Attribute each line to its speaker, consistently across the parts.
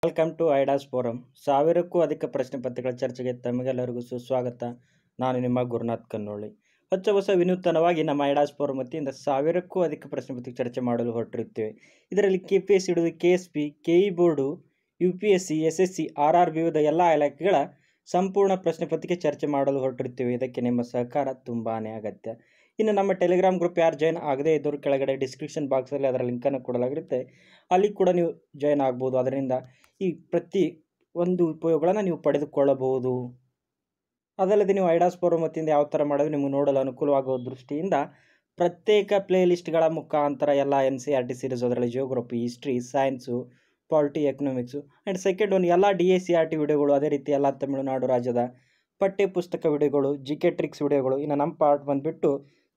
Speaker 1: welcome to ಐಡಾಸ್ forum ಸಾವಿರಕ್ಕೂ ಅಧಿಕ ಪ್ರಶ್ನೆ ಪತ್ರಿಕೆಗಳ ಚರ್ಚೆಗೆ ತಮಗೆಲ್ಲರಿಗೂ ಸುಸ್ವಾಗತ ನಾನು ನಿಮ್ಮ ಗುರುನಾಥ್ ಕನ್ನೋಳಿ ಹೊಸ ಹೊಸ ವಿನೂತನವಾಗಿ ನಮ್ಮ ಐಡಾಸ್ ಫೋರಂ ವತಿಯಿಂದ ಸಾವಿರಕ್ಕೂ ಅಧಿಕ ಪ್ರಶ್ನೆ ಪತ್ರಿಕೆ ಚರ್ಚೆ ಮಾಡಲು ಹೊರಟಿರುತ್ತೇವೆ ಇದರಲ್ಲಿ ಕೆ ಪಿ ಎಸ್ ಹಿಡಿದು K S P K E board U P S C S S C R R ವಿವಿಧ ಎಲ್ಲ ಇಲಾಖೆಗಳ ಸಂಪೂರ್ಣ ಪ್ರಶ್ನೆ ಪತ್ರಿಕೆ ಚರ್ಚೆ ಮಾಡಲು ಹೊರಟಿರುತ್ತೇವೆ ಇದಕ್ಕೆ ನಿಮ್ಮ ಸಹಕಾರ ತುಂಬಾ ಅಗತ್ಯ ಇನ್ನು ನಮ್ಮ ಟೆಲಿಗ್ರಾಮ್ ಗ್ರೂಪ್ ಯಾರು ಜಾಯ್ನ್ ಆಗದೇ ಇದ್ದವರು ಕೆಳಗಡೆ ಡಿಸ್ಕ್ರಿಪ್ಷನ್ ಬಾಕ್ಸಲ್ಲಿ ಅದರ ಲಿಂಕನ್ನು ಕೊಡಲಾಗಿರುತ್ತೆ ಅಲ್ಲಿ ಕೂಡ ನೀವು ಜಾಯ್ನ್ ಆಗ್ಬೋದು ಅದರಿಂದ ಈ ಪ್ರತಿ ಒಂದು ಉಪಯೋಗಗಳನ್ನು ನೀವು ಪಡೆದುಕೊಳ್ಳಬಹುದು ಅದಲ್ಲದೆ ನೀವು ಐಡಾಸ್ ಫೋರಮ್ ವತಿಯಿಂದ ಯಾವ ಥರ ಮಾಡೋದು ನಿಮಗೆ ನೋಡಲು ಅನುಕೂಲವಾಗುವ ದೃಷ್ಟಿಯಿಂದ ಪ್ರತ್ಯೇಕ ಪ್ಲೇ ಲಿಸ್ಟ್ಗಳ ಮುಖಾಂತರ ಎಲ್ಲ N C R T series ಅದರಲ್ಲಿ geography history science polity economics and second one ಎಲ್ಲ D S C R T ವಿಡಿಯೋಗಳು ಅದೇ ರೀತಿ ಎಲ್ಲ ತಮಿಳುನಾಡು ರಾಜ್ಯದ ಪಠ್ಯ ಪುಸ್ತಕ ವಿಡಿಯೋಗಳು ಜಿ ಕೆ ಟ್ರಿಕ್ಸ್ ವಿಡಿಯೋಗಳು ಇನ್ನು ನಮ್ಮ ಪಾರ್ಟ್ ಬಂದುಬಿಟ್ಟು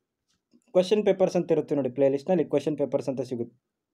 Speaker 1: ಕ್ವಶನ್ ಪೇಪರ್ಸ್ ಅಂತ ಇರುತ್ತೆ ನೋಡಿ ಪ್ಲೇ ಲಿಸ್ಟ್ನಲ್ಲಿ ಕ್ವಶನ್ ಪೇಪರ್ಸ್ ಅಂತ ಸಿಗುತ್ತೆ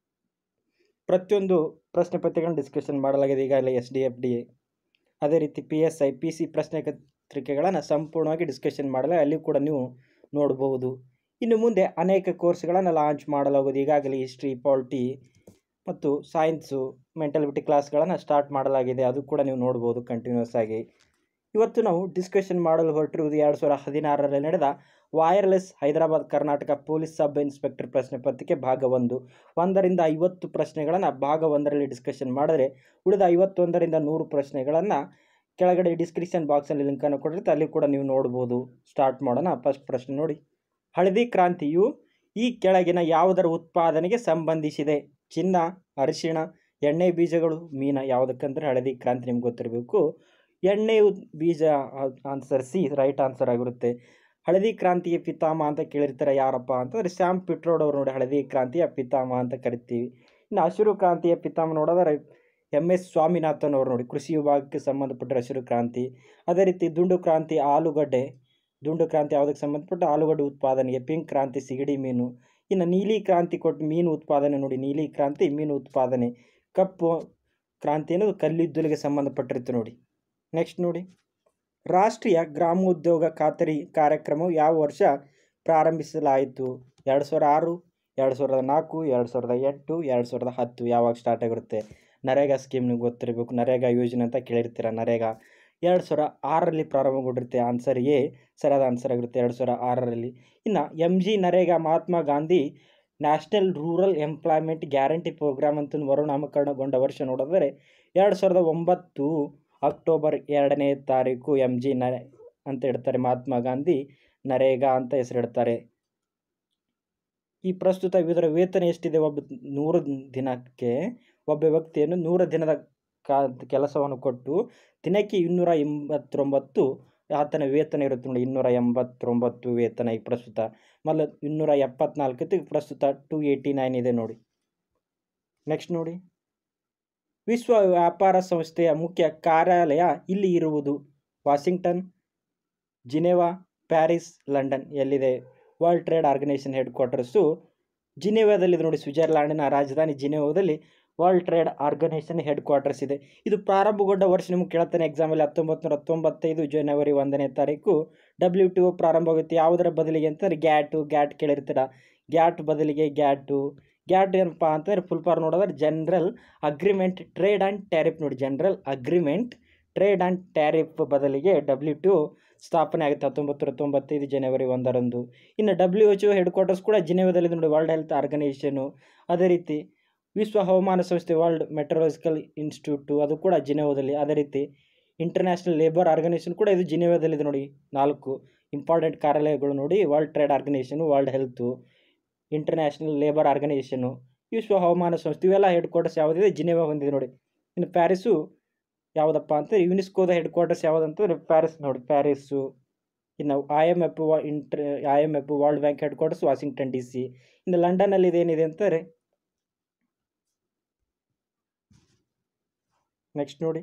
Speaker 1: ಪ್ರತಿಯೊಂದು ಪ್ರಶ್ನೆ ಪತ್ರಿಕೆಗಳನ್ನು ಡಿಸ್ಕಷನ್ ಮಾಡಲಾಗಿದೆ ಈಗಾಗಲೇ S D F D A ಅದೇ ರೀತಿ P S I P C ಪ್ರಶ್ನೆ ಪತ್ರಿಕೆಗಳನ್ನು ಸಂಪೂರ್ಣವಾಗಿ ಡಿಸ್ಕಷನ್ ಮಾಡಲಾಗಿದೆ ಅಲ್ಲಿ ಕೂಡ ನೀವು ನೋಡಬಹುದು ಇನ್ನು ಮುಂದೆ ಅನೇಕ ಕೋರ್ಸ್ಗಳನ್ನು ಲಾಂಚ್ ಮಾಡಲಾಗುವುದು ಈಗಾಗಲೇ ಹಿಸ್ಟ್ರಿ ಪಾಲಿಟಿ ಮತ್ತು ಸೈನ್ಸು ಮೆಂಟಲಿಟಿ ಕ್ಲಾಸ್ಗಳನ್ನು ಸ್ಟಾರ್ಟ್ ಮಾಡಲಾಗಿದೆ ಅದು ಕೂಡ ನೀವು ನೋಡ್ಬೋದು ಕಂಟಿನ್ಯೂಸ್ ಆಗಿ ಇವತ್ತು ನಾವು ಡಿಸ್ಕಷನ್ ಮಾಡಲು ಹೊರಟಿರುವುದು ಎರಡು ಸಾವಿರದ ಹದಿನಾರರಲ್ಲಿ ನಡೆದ wireless Hyderabad Karnataka police sub inspector ಪ್ರಶ್ನೆ ಪತ್ರಿಕೆ ಭಾಗ ಒಂದು ಒಂದರಿಂದ ಐವತ್ತು ಪ್ರಶ್ನೆಗಳನ್ನು ಭಾಗ ಒಂದರಲ್ಲಿ ಡಿಸ್ಕಷನ್ ಮಾಡಿದ್ರೆ ಉಳಿದ ಐವತ್ತೊಂದರಿಂದ ನೂರು ಪ್ರಶ್ನೆಗಳನ್ನು ಕೆಳಗಡೆ ಡಿಸ್ಕ್ರಿಪ್ಷನ್ ಬಾಕ್ಸಲ್ಲಿ ಲಿಂಕನ್ನು ಕೊಟ್ಟಿರುತ್ತೆ ಅಲ್ಲಿ ಕೂಡ ನೀವು ನೋಡ್ಬೋದು ಸ್ಟಾರ್ಟ್ ಮಾಡೋಣ ಫಸ್ಟ್ ಪ್ರಶ್ನೆ ನೋಡಿ ಹಳದಿ ಕ್ರಾಂತಿಯು ಈ ಕೆಳಗಿನ ಯಾವುದರ ಉತ್ಪಾದನೆಗೆ ಸಂಬಂಧಿಸಿದೆ ಚಿನ್ನ ಅರಿಶಿಣ ಎಣ್ಣೆ ಬೀಜಗಳು ಮೀನ ಯಾವುದಕ್ಕಂದ್ರೆ ಹಳದಿ ಕ್ರಾಂತಿ ನಿಮ್ಗೆ ಗೊತ್ತಿರಬೇಕು ಎಣ್ಣೆ ಬೀಜ ಆನ್ಸರ್ ಸಿ ರೈಟ್ ಆನ್ಸರ್ ಆಗಿರುತ್ತೆ ಹಳದಿ ಕ್ರಾಂತಿಯ ಪಿತಾಮಹ ಅಂತ ಕೇಳಿರ್ತಾರೆ ಯಾರಪ್ಪ ಅಂತಂದರೆ ಶ್ಯಾಮ್ ಪಿಟ್ರೋಡ್ ಅವರು ನೋಡಿ ಹಳದಿ ಕ್ರಾಂತಿಯ ಪಿತಾಮಹ ಅಂತ ಕರಿತೀವಿ ಇನ್ನು ಹಸಿರು ಕ್ರಾಂತಿಯ ಪಿತಾಮಹ ನೋಡಿದ್ರೆ ಎಮ್ ಎಸ್ ಸ್ವಾಮಿನಾಥನ್ ಅವರು ನೋಡಿ ಕೃಷಿ ವಿಭಾಗಕ್ಕೆ ಸಂಬಂಧಪಟ್ಟ ಹಸಿರು ಕ್ರಾಂತಿ ಅದೇ ರೀತಿ ದುಂಡು ಕ್ರಾಂತಿ ಆಲೂಗಡ್ಡೆ ದುಂಡು ಕ್ರಾಂತಿ ಯಾವುದಕ್ಕೆ ಸಂಬಂಧಪಟ್ಟ ಆಲೂಗಡ್ಡೆ ಉತ್ಪಾದನೆಗೆ ಪಿಂಕ್ ಕ್ರಾಂತಿ ಸಿಗಡಿ ಮೀನು ಇನ್ನು ನೀಲಿ ಕ್ರಾಂತಿ ಕೊಟ್ಟು ಮೀನು ಉತ್ಪಾದನೆ ನೋಡಿ ನೀಲಿ ಕ್ರಾಂತಿ ಮೀನು ಉತ್ಪಾದನೆ ಕಪ್ಪು ಕ್ರಾಂತಿ ಅನ್ನೋದು ಕಲ್ಲಿದ್ದಲಿಗೆ ಸಂಬಂಧಪಟ್ಟಿರುತ್ತೆ ನೋಡಿ ನೆಕ್ಸ್ಟ್ ನೋಡಿ ರಾಷ್ಟ್ರೀಯ ಗ್ರಾಮೋದ್ಯೋಗ ಖಾತರಿ ಕಾರ್ಯಕ್ರಮವು ಯಾವ ವರ್ಷ ಪ್ರಾರಂಭಿಸಲಾಯಿತು ಎರಡು ಸಾವಿರದ ಆರು ಎರಡು ಸಾವಿರದ ನಾಲ್ಕು ಎರಡು ಸಾವಿರದ ಎಂಟು ಎರಡು ಸಾವಿರದ ಹತ್ತು ಯಾವಾಗ ಸ್ಟಾರ್ಟ್ ಆಗಿರುತ್ತೆ ನರೇಗಾ ಸ್ಕೀಮ್ ನಿಮ್ಗೆ ಗೊತ್ತಿರಬೇಕು ನರೇಗಾ ಯೋಜನೆ ಅಂತ ಕೇಳಿರ್ತೀರ ನರೇಗಾ ಎರಡು ಸಾವಿರ ಆರರಲ್ಲಿ ಪ್ರಾರಂಭಗೊಂಡಿರುತ್ತೆ ಆನ್ಸರ್ ಎ ಸರಿಯಾದ ಆನ್ಸರ್ ಆಗಿರುತ್ತೆ ಎರಡು ಸಾವಿರ ಆರರಲ್ಲಿ ಇನ್ನು M G NREGA Mahatma Gandhi national rural employment guarantee program ಅಂತ ಮರುನಾಮಕರಣಗೊಂಡ ವರ್ಷ ನೋಡಿದರೆ ಎರಡು ಸಾವಿರದ ಒಂಬತ್ತು ಅಕ್ಟೋಬರ್ ಎರಡನೇ ತಾರೀಕು ಎಮ್ ಜಿ ನ ಅಂತ ಇಡ್ತಾರೆ ಮಹಾತ್ಮ ಗಾಂಧಿ ನರೇಗಾ ಅಂತ ಹೆಸರಿಡ್ತಾರೆ ಈ ಪ್ರಸ್ತುತ ಇದರ ವೇತನ ಎಷ್ಟಿದೆ ಒಬ್ಬ ನೂರು ದಿನಕ್ಕೆ ಒಬ್ಬ ವ್ಯಕ್ತಿಯನ್ನು ನೂರು ದಿನದ ಕಾ ಕೆಲಸವನ್ನು ಕೊಟ್ಟು ದಿನಕ್ಕೆ ಇನ್ನೂರ ಎಂಬತ್ತೊಂಬತ್ತು ಆತನ ವೇತನ ಇರುತ್ತೆ ನೋಡಿ ಇನ್ನೂರ ಎಂಬತ್ತೊಂಬತ್ತು ವೇತನ ಈ ಪ್ರಸ್ತುತ ಮಲ್ಲ ಇನ್ನೂರ ಎಪ್ಪತ್ನಾಲ್ಕಕ್ಕೆ ಪ್ರಸ್ತುತ ಟು ಏಯ್ಟಿ ನೈನ್ ಇದೆ ನೋಡಿ ನೆಕ್ಸ್ಟ್ ನೋಡಿ ವಿಶ್ವ ವ್ಯಾಪಾರ ಸಂಸ್ಥೆಯ ಮುಖ್ಯ ಕಾರ್ಯಾಲಯ ಇಲ್ಲಿ ಇರುವುದು ವಾಷಿಂಗ್ಟನ್ ಜಿನೆವಾ ಪ್ಯಾರಿಸ್ ಲಂಡನ್ ಎಲ್ಲಿದೆ world trade organisation headquarters ಜಿನೆವಾದಲ್ಲಿದೆ ನೋಡಿ ಸ್ವಿಟ್ಜರ್ಲ್ಯಾಂಡಿನ ರಾಜಧಾನಿ ಜಿನೆವಾದಲ್ಲಿ world trade organisation headquarters ಇದೆ ಇದು ಪ್ರಾರಂಭಗೊಂಡ ವರ್ಷ ನಿಮ್ಗೆ ಕೇಳ್ತಾನೆ ಎಕ್ಸಾಮಲ್ಲಿ ಹತ್ತೊಂಬತ್ತು ನೂರ ತೊಂಬತ್ತೈದು ಜನವರಿ ಒಂದನೇ ತಾರೀಕು ಡಬ್ಲ್ಯೂ ಟಿ ಒ ಪ್ರಾರಂಭವಾಗುತ್ತೆ ಯಾವುದರ ಬದಲಿಗೆ ಅಂತಂದರೆ ಗ್ಯಾಟು ಗ್ಯಾಟ್ ಕೇಳಿರ್ತೀರ ಗ್ಯಾಟ್ ಬದಲಿಗೆ ಗ್ಯಾಟು ಗ್ಯಾಟ್ ಏನಪ್ಪ ಅಂತಂದರೆ ಫುಲ್ ಫಾರ್ ನೋಡಿದ್ರೆ general agreement trade and tariff ನೋಡಿ general agreement trade and tariff ಬದಲಿಗೆ ಡಬ್ಲ್ಯೂ ಟಿ ಒ ಸ್ಥಾಪನೆ ಆಗುತ್ತೆ ಹತ್ತೊಂಬತ್ತು ನೂರ ತೊಂಬತ್ತೈದು ಜನವರಿ ಒಂದರಂದು ಇನ್ನು W H O headquarters ಕೂಡ ಜಿನೆವಾದಲ್ಲಿ ನೋಡಿ ವರ್ಲ್ಡ್ ಹೆಲ್ತ್ ಆರ್ಗನೈಸೇಷನು ಅದೇ ರೀತಿ ವಿಶ್ವ ಹವಾಮಾನ ಸಂಸ್ಥೆ ವರ್ಲ್ಡ್ ಮೆಟ್ರೋಲಾಜಿಕಲ್ ಇನ್ಸ್ಟಿಟ್ಯೂಟು ಅದು ಕೂಡ ಜಿನೆವಾದಲ್ಲಿ ಅದೇ ರೀತಿ ಇಂಟರ್ನ್ಯಾಷನಲ್ ಲೇಬರ್ ಆರ್ಗನೈಸೇಷನ್ ಕೂಡ ಇದು ಜಿನೆವಾದಲ್ಲಿದೆ ನೋಡಿ ನಾಲ್ಕು ಇಂಪಾರ್ಟೆಂಟ್ ಕಾರ್ಯಾಲಯಗಳು ನೋಡಿ world trade organisation world health international labour organisation ವಿಶ್ವ ಹವಾಮಾನ ಸಂಸ್ಥೆ ಇವೆಲ್ಲ ಹೆಡ್ ಕ್ವಾರ್ಟರ್ಸ್ ಯಾವುದಿದೆ ಜಿನೆವಾ ಹೊಂದಿದೆ ನೋಡಿ ಇನ್ನು ಪ್ಯಾರಿಸು ಯಾವುದಪ್ಪ ಅಂತಂದರೆ ಯುನೆಸ್ಕೋದ ಹೆಡ್ ಕ್ವಾರ್ಟರ್ಸ್ ಯಾವುದಂತಂದರೆ ಪ್ಯಾರಿಸ್ ನೋಡಿ ಪ್ಯಾರಿಸ್ಸು ಇನ್ನು ಐ ಎಮ್ ಎಫ್ ಇಂಟ್ರ I M F world bank headquarters Washington D C ಇನ್ನು ಲಂಡನ್ನಲ್ಲಿ ಇದೇನಿದೆ ಅಂತಾರೆ ನೆಕ್ಸ್ಟ್ ನೋಡಿ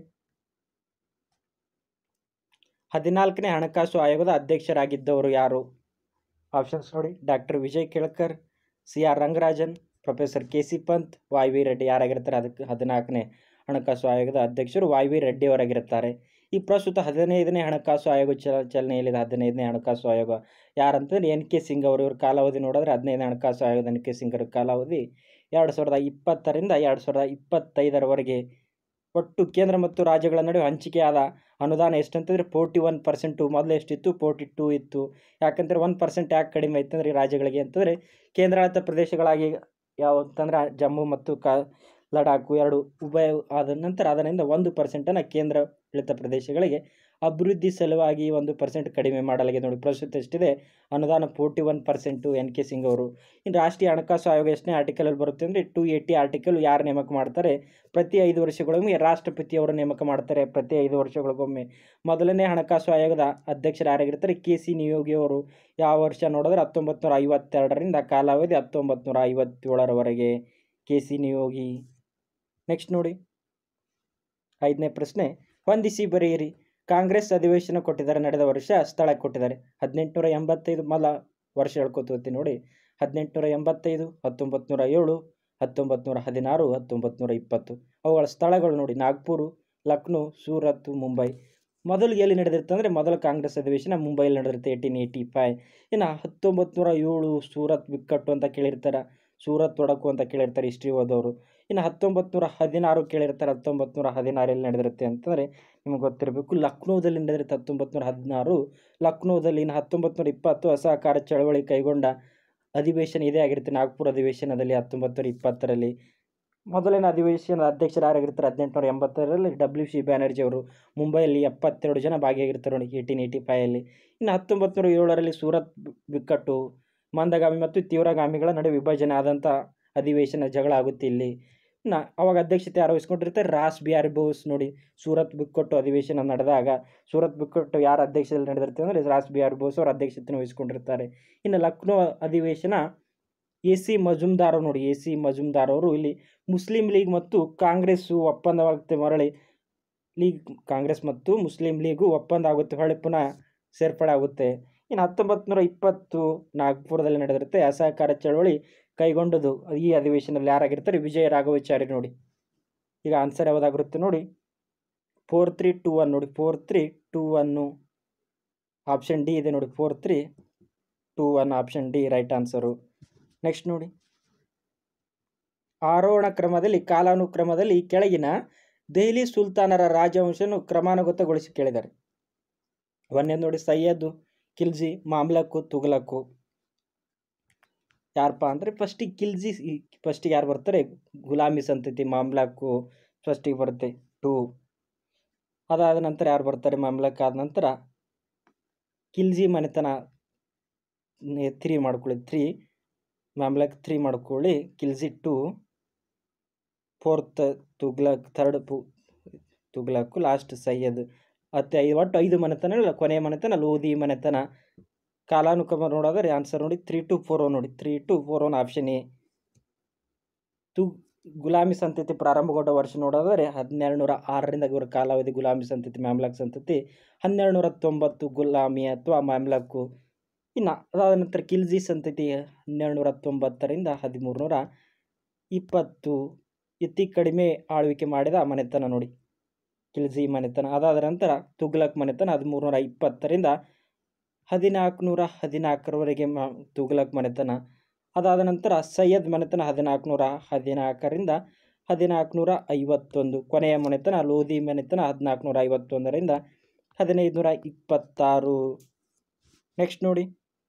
Speaker 1: ಹದಿನಾಲ್ಕನೇ ಹಣಕಾಸು ಆಯೋಗದ ಅಧ್ಯಕ್ಷರಾಗಿದ್ದವರು ಯಾರು ಆಪ್ಷನ್ಸ್ ನೋಡಿ doctor Vijay Kelkar C R Rangarajan professor K C Pant Y V Reddy ಯಾರಾಗಿರ್ತಾರೆ ಅದಕ್ಕೆ ಹದಿನಾಲ್ಕನೇ ಹಣಕಾಸು ಆಯೋಗದ ಅಧ್ಯಕ್ಷರು ವಾಯ್ ವಿ ರೆಡ್ಡಿ ಅವರಾಗಿರುತ್ತಾರೆ ಈ ಪ್ರಸ್ತುತ ಹದಿನೈದನೇ ಹಣಕಾಸು ಆಯೋಗ ಚಲ ಚಲನೆಯಲ್ಲಿದೆ ಹದಿನೈದನೇ ಹಣಕಾಸು ಆಯೋಗ ಯಾರಂತಂದ್ರೆ ಎನ್ ಕೆ ಸಿಂಗ್ ಅವರು ಇವ್ರ ಕಾಲಾವಧಿ ನೋಡಿದ್ರೆ ಹದಿನೈದನೇ ಹಣಕಾಸು ಆಯೋಗದ ಎನ್ ಕೆ ಸಿಂಗ್ ಅವರ ಕಾಲಾವಧಿ ಎರಡು ಸಾವಿರದ ಇಪ್ಪತ್ತರಿಂದ ಎರಡು ಸಾವಿರದ ಇಪ್ಪತ್ತೈದರವರೆಗೆ ಒಟ್ಟು ಕೇಂದ್ರ ಮತ್ತು ರಾಜ್ಯಗಳ ನಡುವೆ ಹಂಚಿಕೆಯಾದ ಅನುದಾನ ಎಷ್ಟು ಅಂತಂದರೆ ಫೋರ್ಟಿ ಒನ್ ಪರ್ಸೆಂಟು ಮೊದಲು ಎಷ್ಟಿತ್ತು ಫೋರ್ಟಿ ಟೂ ಇತ್ತು ಯಾಕಂದರೆ ಒನ್ ಪರ್ಸೆಂಟ್ ಯಾಕೆ ಕಡಿಮೆ ಆಯ್ತು ಅಂದರೆ ಈ ರಾಜ್ಯಗಳಿಗೆ ಅಂತಂದರೆ ಕೇಂದ್ರಾಡಳಿತ ಪ್ರದೇಶಗಳಾಗಿ ಯಾವ ಅಂತಂದ್ರೆ ಜಮ್ಮು ಮತ್ತು ಕ ಲಡಾಖು ಎರಡು ಉಭಯ ಆದ ನಂತರ ಅದರಿಂದ ಒಂದು ಪರ್ಸೆಂಟನ್ನು ಕೇಂದ್ರಾಡಳಿತ ಪ್ರದೇಶಗಳಿಗೆ ಅಭಿವೃದ್ಧಿ ಸಲುವಾಗಿ ಒಂದು ಪರ್ಸೆಂಟ್ ಕಡಿಮೆ ಮಾಡಲಾಗಿದೆ ನೋಡಿ ಪ್ರಸ್ತುತ ಎಷ್ಟಿದೆ ಅನುದಾನ forty one percent N K Singh ಅವರು ಇನ್ನು ರಾಷ್ಟ್ರೀಯ ಹಣಕಾಸು ಆಯೋಗ ಎಷ್ಟನೇ ಆರ್ಟಿಕಲಲ್ಲಿ ಬರುತ್ತೆ ಅಂದರೆ ಟು ಏಯ್ಟಿ ಆರ್ಟಿಕಲ್ ಯಾರು ನೇಮಕ ಮಾಡ್ತಾರೆ ಪ್ರತಿ ಐದು ವರ್ಷಗಳಿಗೊಮ್ಮೆ ರಾಷ್ಟ್ರಪತಿಯವರು ನೇಮಕ ಮಾಡ್ತಾರೆ ಪ್ರತಿ ಐದು ವರ್ಷಗಳಿಗೊಮ್ಮೆ ಮೊದಲನೇ ಹಣಕಾಸು ಆಯೋಗದ ಅಧ್ಯಕ್ಷರು ಯಾರಾಗಿರ್ತಾರೆ ಕೆ ಸಿ ನಿಯೋಗಿ ಅವರು ಯಾವ ವರ್ಷ ನೋಡಿದ್ರೆ ಹತ್ತೊಂಬತ್ತು ನೂರ ಐವತ್ತೆರಡರಿಂದ ಕಾಲಾವಧಿ ಹತ್ತೊಂಬತ್ತು ನೂರ ಐವತ್ತೇಳರವರೆಗೆ ಕೆ ಸಿ ನಿಯೋಗಿ ನೆಕ್ಸ್ಟ್ ನೋಡಿ ಐದನೇ ಪ್ರಶ್ನೆ ಹೊಂದಿಸಿ ಬರೆಯಿರಿ ಕಾಂಗ್ರೆಸ್ ಅಧಿವೇಶನ ಕೊಟ್ಟಿದ್ದಾರೆ ನಡೆದ ವರ್ಷ ಸ್ಥಳ ಕೊಟ್ಟಿದ್ದಾರೆ ಹದಿನೆಂಟುನೂರ ಎಂಬತ್ತೈದು ಮೊದಲ ವರ್ಷ ಹೇಳ್ಕೊತ ನೋಡಿ ಹದಿನೆಂಟುನೂರ ಎಂಬತ್ತೈದು ಹತ್ತೊಂಬತ್ತು ನೂರ ಏಳು ಹತ್ತೊಂಬತ್ತು ನೂರ ಹದಿನಾರು ಹತ್ತೊಂಬತ್ತು ನೂರ ಇಪ್ಪತ್ತು ಅವುಗಳ ಸ್ಥಳಗಳು ನೋಡಿ ನಾಗ್ಪುರು ಲಕ್ನೋ ಸೂರತ್ ಮುಂಬೈ ಮೊದಲು ಎಲ್ಲಿ ನಡೆದಿರುತ್ತೆ ಅಂದರೆ ಮೊದಲ ಕಾಂಗ್ರೆಸ್ ಅಧಿವೇಶನ ಮುಂಬೈಲಿ ನಡೆದಿರುತ್ತೆ ಏಯ್ಟೀನ್ ಏಯ್ಟಿ ಫೈವ್ ಇನ್ನು ಹತ್ತೊಂಬತ್ತು ನೂರ ಏಳು ಸೂರತ್ ಬಿಕ್ಕಟ್ಟು ಅಂತ ಕೇಳಿರ್ತಾರೆ ಸೂರತ್ ತೊಡಕು ಅಂತ ಕೇಳಿರ್ತಾರೆ ಹಿಸ್ಟ್ರಿ ಓದೋರು ಇನ್ನು ಹತ್ತೊಂಬತ್ತು ನೂರ ಹದಿನಾರು ಕೇಳಿರ್ತಾರೆ ಹತ್ತೊಂಬತ್ತು ನೂರ ಹದಿನಾರಲ್ಲಿ ನಡೆದಿರುತ್ತೆ ಅಂತಂದರೆ ನಿಮಗೆ ಗೊತ್ತಿರಬೇಕು ಲಕ್ನೋದಲ್ಲಿ ನಡೆದಿರುತ್ತೆ ಹತ್ತೊಂಬತ್ತು ನೂರ ಹದಿನಾರು ಲಕ್ನೋದಲ್ಲಿ ಇನ್ನು ಹತ್ತೊಂಬತ್ತು ನೂರ ಇಪ್ಪತ್ತು ಅಸಹಕಾರ ಚಳವಳಿ ಕೈಗೊಂಡ ಅಧಿವೇಶನ ಇದೇ ಆಗಿರುತ್ತೆ ನಾಗ್ಪುರ ಅಧಿವೇಶನದಲ್ಲಿ ಹತ್ತೊಂಬತ್ತು ನೂರ ಇಪ್ಪತ್ತರಲ್ಲಿ ಮೊದಲಿನ ಅಧಿವೇಶನದ ಅಧ್ಯಕ್ಷರು ಯಾರಾಗಿರ್ತಾರೆ ಹದಿನೆಂಟುನೂರ ಎಂಬತ್ತರಲ್ಲಿ ಡಬ್ಲ್ಯೂ ಸಿ ಬ್ಯಾನರ್ಜಿ ಅವರು ಮುಂಬೈಯಲ್ಲಿ ಎಪ್ಪತ್ತೆರಡು ಜನ ಭಾಗಿಯಾಗಿರ್ತಾರೆ ನೋಡಿ ಏಯ್ಟೀನ್ ಏಯ್ಟಿ ಫೈಯಲ್ಲಿ ಇನ್ನು ಹತ್ತೊಂಬತ್ತು ನೂರ ಏಳರಲ್ಲಿ ಸೂರತ್ ಬಿಕ್ಕಟ್ಟು ಮಂದಗಾಮಿ ಮತ್ತು ತೀವ್ರಗಾಮಿಗಳ ನಡುವೆ ವಿಭಜನೆ ಆದಂಥ ಅಧಿವೇಶನ ಜಗಳ ಆಗುತ್ತೆ ಇಲ್ಲಿ ನಾ ಅವಾಗ ಅಧ್ಯಕ್ಷತೆ ಯಾರು ವಹಿಸ್ಕೊಂಡಿರ್ತಾರೆ ರಾಸ್ ಬಿಹಾರಿ ಬೋಸ್ ನೋಡಿ ಸೂರತ್ ಬಿಕ್ಕಟ್ಟು ಅಧಿವೇಶನ ನಡೆದಾಗ ಸೂರತ್ ಬಿಕ್ಕಟ್ಟು ಯಾರ ಅಧ್ಯಕ್ಷತೆಯಲ್ಲಿ ನಡೆದಿರುತ್ತೆ ಅಂದರೆ ರಾಸ್ ಬಿಹಾರಿ ಬೋಸ್ ಅವರು ಅಧ್ಯಕ್ಷತೆಯನ್ನು ವಹಿಸ್ಕೊಂಡಿರ್ತಾರೆ ಇನ್ನು ಲಕ್ನೋ ಅಧಿವೇಶನ ಎ ಸಿ ಮಜುಮ್ದಾರ್ ನೋಡಿ ಎ ಸಿ ಮಜುಮ್ದಾರ್ ಅವರು ಇಲ್ಲಿ ಮುಸ್ಲಿಂ ಲೀಗ್ ಮತ್ತು ಕಾಂಗ್ರೆಸ್ಸು ಒಪ್ಪಂದವಾಗುತ್ತೆ ಮರಳಿ ಲೀಗ್ ಕಾಂಗ್ರೆಸ್ ಮತ್ತು ಮುಸ್ಲಿಂ ಲೀಗು ಒಪ್ಪಂದ ಆಗುತ್ತೆ ಹೊಳ್ಳಿ ಪುನಃ ಸೇರ್ಪಡೆ ಆಗುತ್ತೆ ಇನ್ನು ಹತ್ತೊಂಬತ್ತು ನೂರ ಇಪ್ಪತ್ತು ನಾಗ್ಪುರದಲ್ಲಿ ನಡೆದಿರುತ್ತೆ ಅಸಹಕಾರ ಚಳವಳಿ ಕೈಗೊಂಡದು ಈ ಅಧಿವೇಶನದಲ್ಲಿ ಯಾರಾಗಿರ್ತಾರೆ ವಿಜಯ ರಾಘವಾಚಾರ್ಯ ನೋಡಿ ಈಗ ಆನ್ಸರ್ ಯಾವುದಾಗಿರುತ್ತೆ ನೋಡಿ ಫೋರ್ ತ್ರೀ ಟೂ ಒನ್ ನೋಡಿ four three two one option D ಇದೆ ನೋಡಿ four three two one option D right answer next ನೋಡಿ ಆರೋಹಣ ಕ್ರಮದಲ್ಲಿ ಕಾಲಾನುಕ್ರಮದಲ್ಲಿ ಕೆಳಗಿನ ದೆಹಲಿ ಸುಲ್ತಾನರ ರಾಜವಂಶವನ್ನು ಕ್ರಮಾನುಗತಗೊಳಿಸಿ ಕೇಳಿದ್ದಾರೆ ಒಂದೇ ನೋಡಿ ಸೈಯದ್ ಕಿಲ್ಜಿ ಮಾಮ್ಲಕ್ಕು ತುಘಲಕ್ಕು ಯಾರಪ್ಪ ಅಂದರೆ ಫಸ್ಟಿಗೆ ಕಿಲ್ಜಿ ಫಸ್ಟಿಗೆ ಯಾರು ಬರ್ತಾರೆ ಗುಲಾಮಿ ಸಂತತಿ ಮಾಮ್ಲಕ್ಕು ಫಸ್ಟಿಗೆ ಬರುತ್ತೆ ಟೂ ಅದಾದ ನಂತರ ಯಾರು ಬರ್ತಾರೆ ಮಾಮ್ಲಕ್ ಆದ ನಂತರ ಕಿಲ್ಜಿ ಮನೆತನ ತ್ರೀ ಮಾಡ್ಕೊಳ್ಳಿ ತ್ರೀ ಮಾಮ್ಲಕ್ ತ್ರೀ ಮಾಡ್ಕೊಳ್ಳಿ Khilji two fourth Tughlaq third ಪು ತುಗ್ಲಕ್ಕು ಲಾಸ್ಟ್ ಸೈಯದ್ ಮತ್ತು ಐದು ಒಟ್ಟು ಐದು ಮನೆತನ ಕೊನೆಯ ಮನೆತನ ಲೋಧಿ ಮನೆತನ ಕಾಲಾನುಕ್ರಮ ನೋಡೋದ್ರೆ ಆನ್ಸರ್ ನೋಡಿ ತ್ರೀ ಟು ಫೋರ್ ಒನ್ ನೋಡಿ three two four one option A ತು ಗುಲಾಮಿ ಸಂತತಿ ಪ್ರಾರಂಭಗೊಂಡ ವರ್ಷ ನೋಡೋದಾದರೆ ಹನ್ನೆರಡು ನೂರ ಆರರಿಂದ ಇವರ ಕಾಲಾವಧಿ ಗುಲಾಮಿ ಸಂತತಿ ಮ್ಯಾಮ್ಲಾಕ್ ಸಂತತಿ ಹನ್ನೆರಡು ನೂರ ತೊಂಬತ್ತು ಗುಲಾಮಿ ಅಥವಾ ಮ್ಯಾಮ್ಲಾಕು ಇನ್ನು ಅದಾದ ನಂತರ ಕಿಲ್ಜಿ ಸಂತತಿ ಹನ್ನೆರಡು ನೂರ ತೊಂಬತ್ತರಿಂದ ಹದಿಮೂರು ನೂರ ಇಪ್ಪತ್ತು ಇತ್ತಿ ಕಡಿಮೆ ಆಳ್ವಿಕೆ ಮಾಡಿದ ಮನೆತನ ನೋಡಿ ಕಿಲ್ಜಿ ಮನೆತನ ಅದಾದ ನಂತರ ತುಗ್ಲಕ್ ಮನೆತನ ಹದಿಮೂರು ನೂರ ಇಪ್ಪತ್ತರಿಂದ ಹದಿನಾಲ್ಕು ನೂರ ಹದಿನಾಲ್ಕರವರೆಗೆ ಮ ತುಗ್ಲಕ್ ಮನೆತನ ಅದಾದ ನಂತರ ಸೈಯದ್ ಮನೆತನ ಹದಿನಾಲ್ಕು ನೂರ ಹದಿನಾಲ್ಕರಿಂದ ಹದಿನಾಲ್ಕು ನೂರ ಐವತ್ತೊಂದು ಕೊನೆಯ ಮನೆತನ ಲೋಧಿ ಮನೆತನ ಹದಿನಾಲ್ಕು ನೂರ ಐವತ್ತೊಂದರಿಂದ ಹದಿನೈದು ನೂರ ಇಪ್ಪತ್ತಾರು ನೆಕ್ಸ್ಟ್ ನೋಡಿ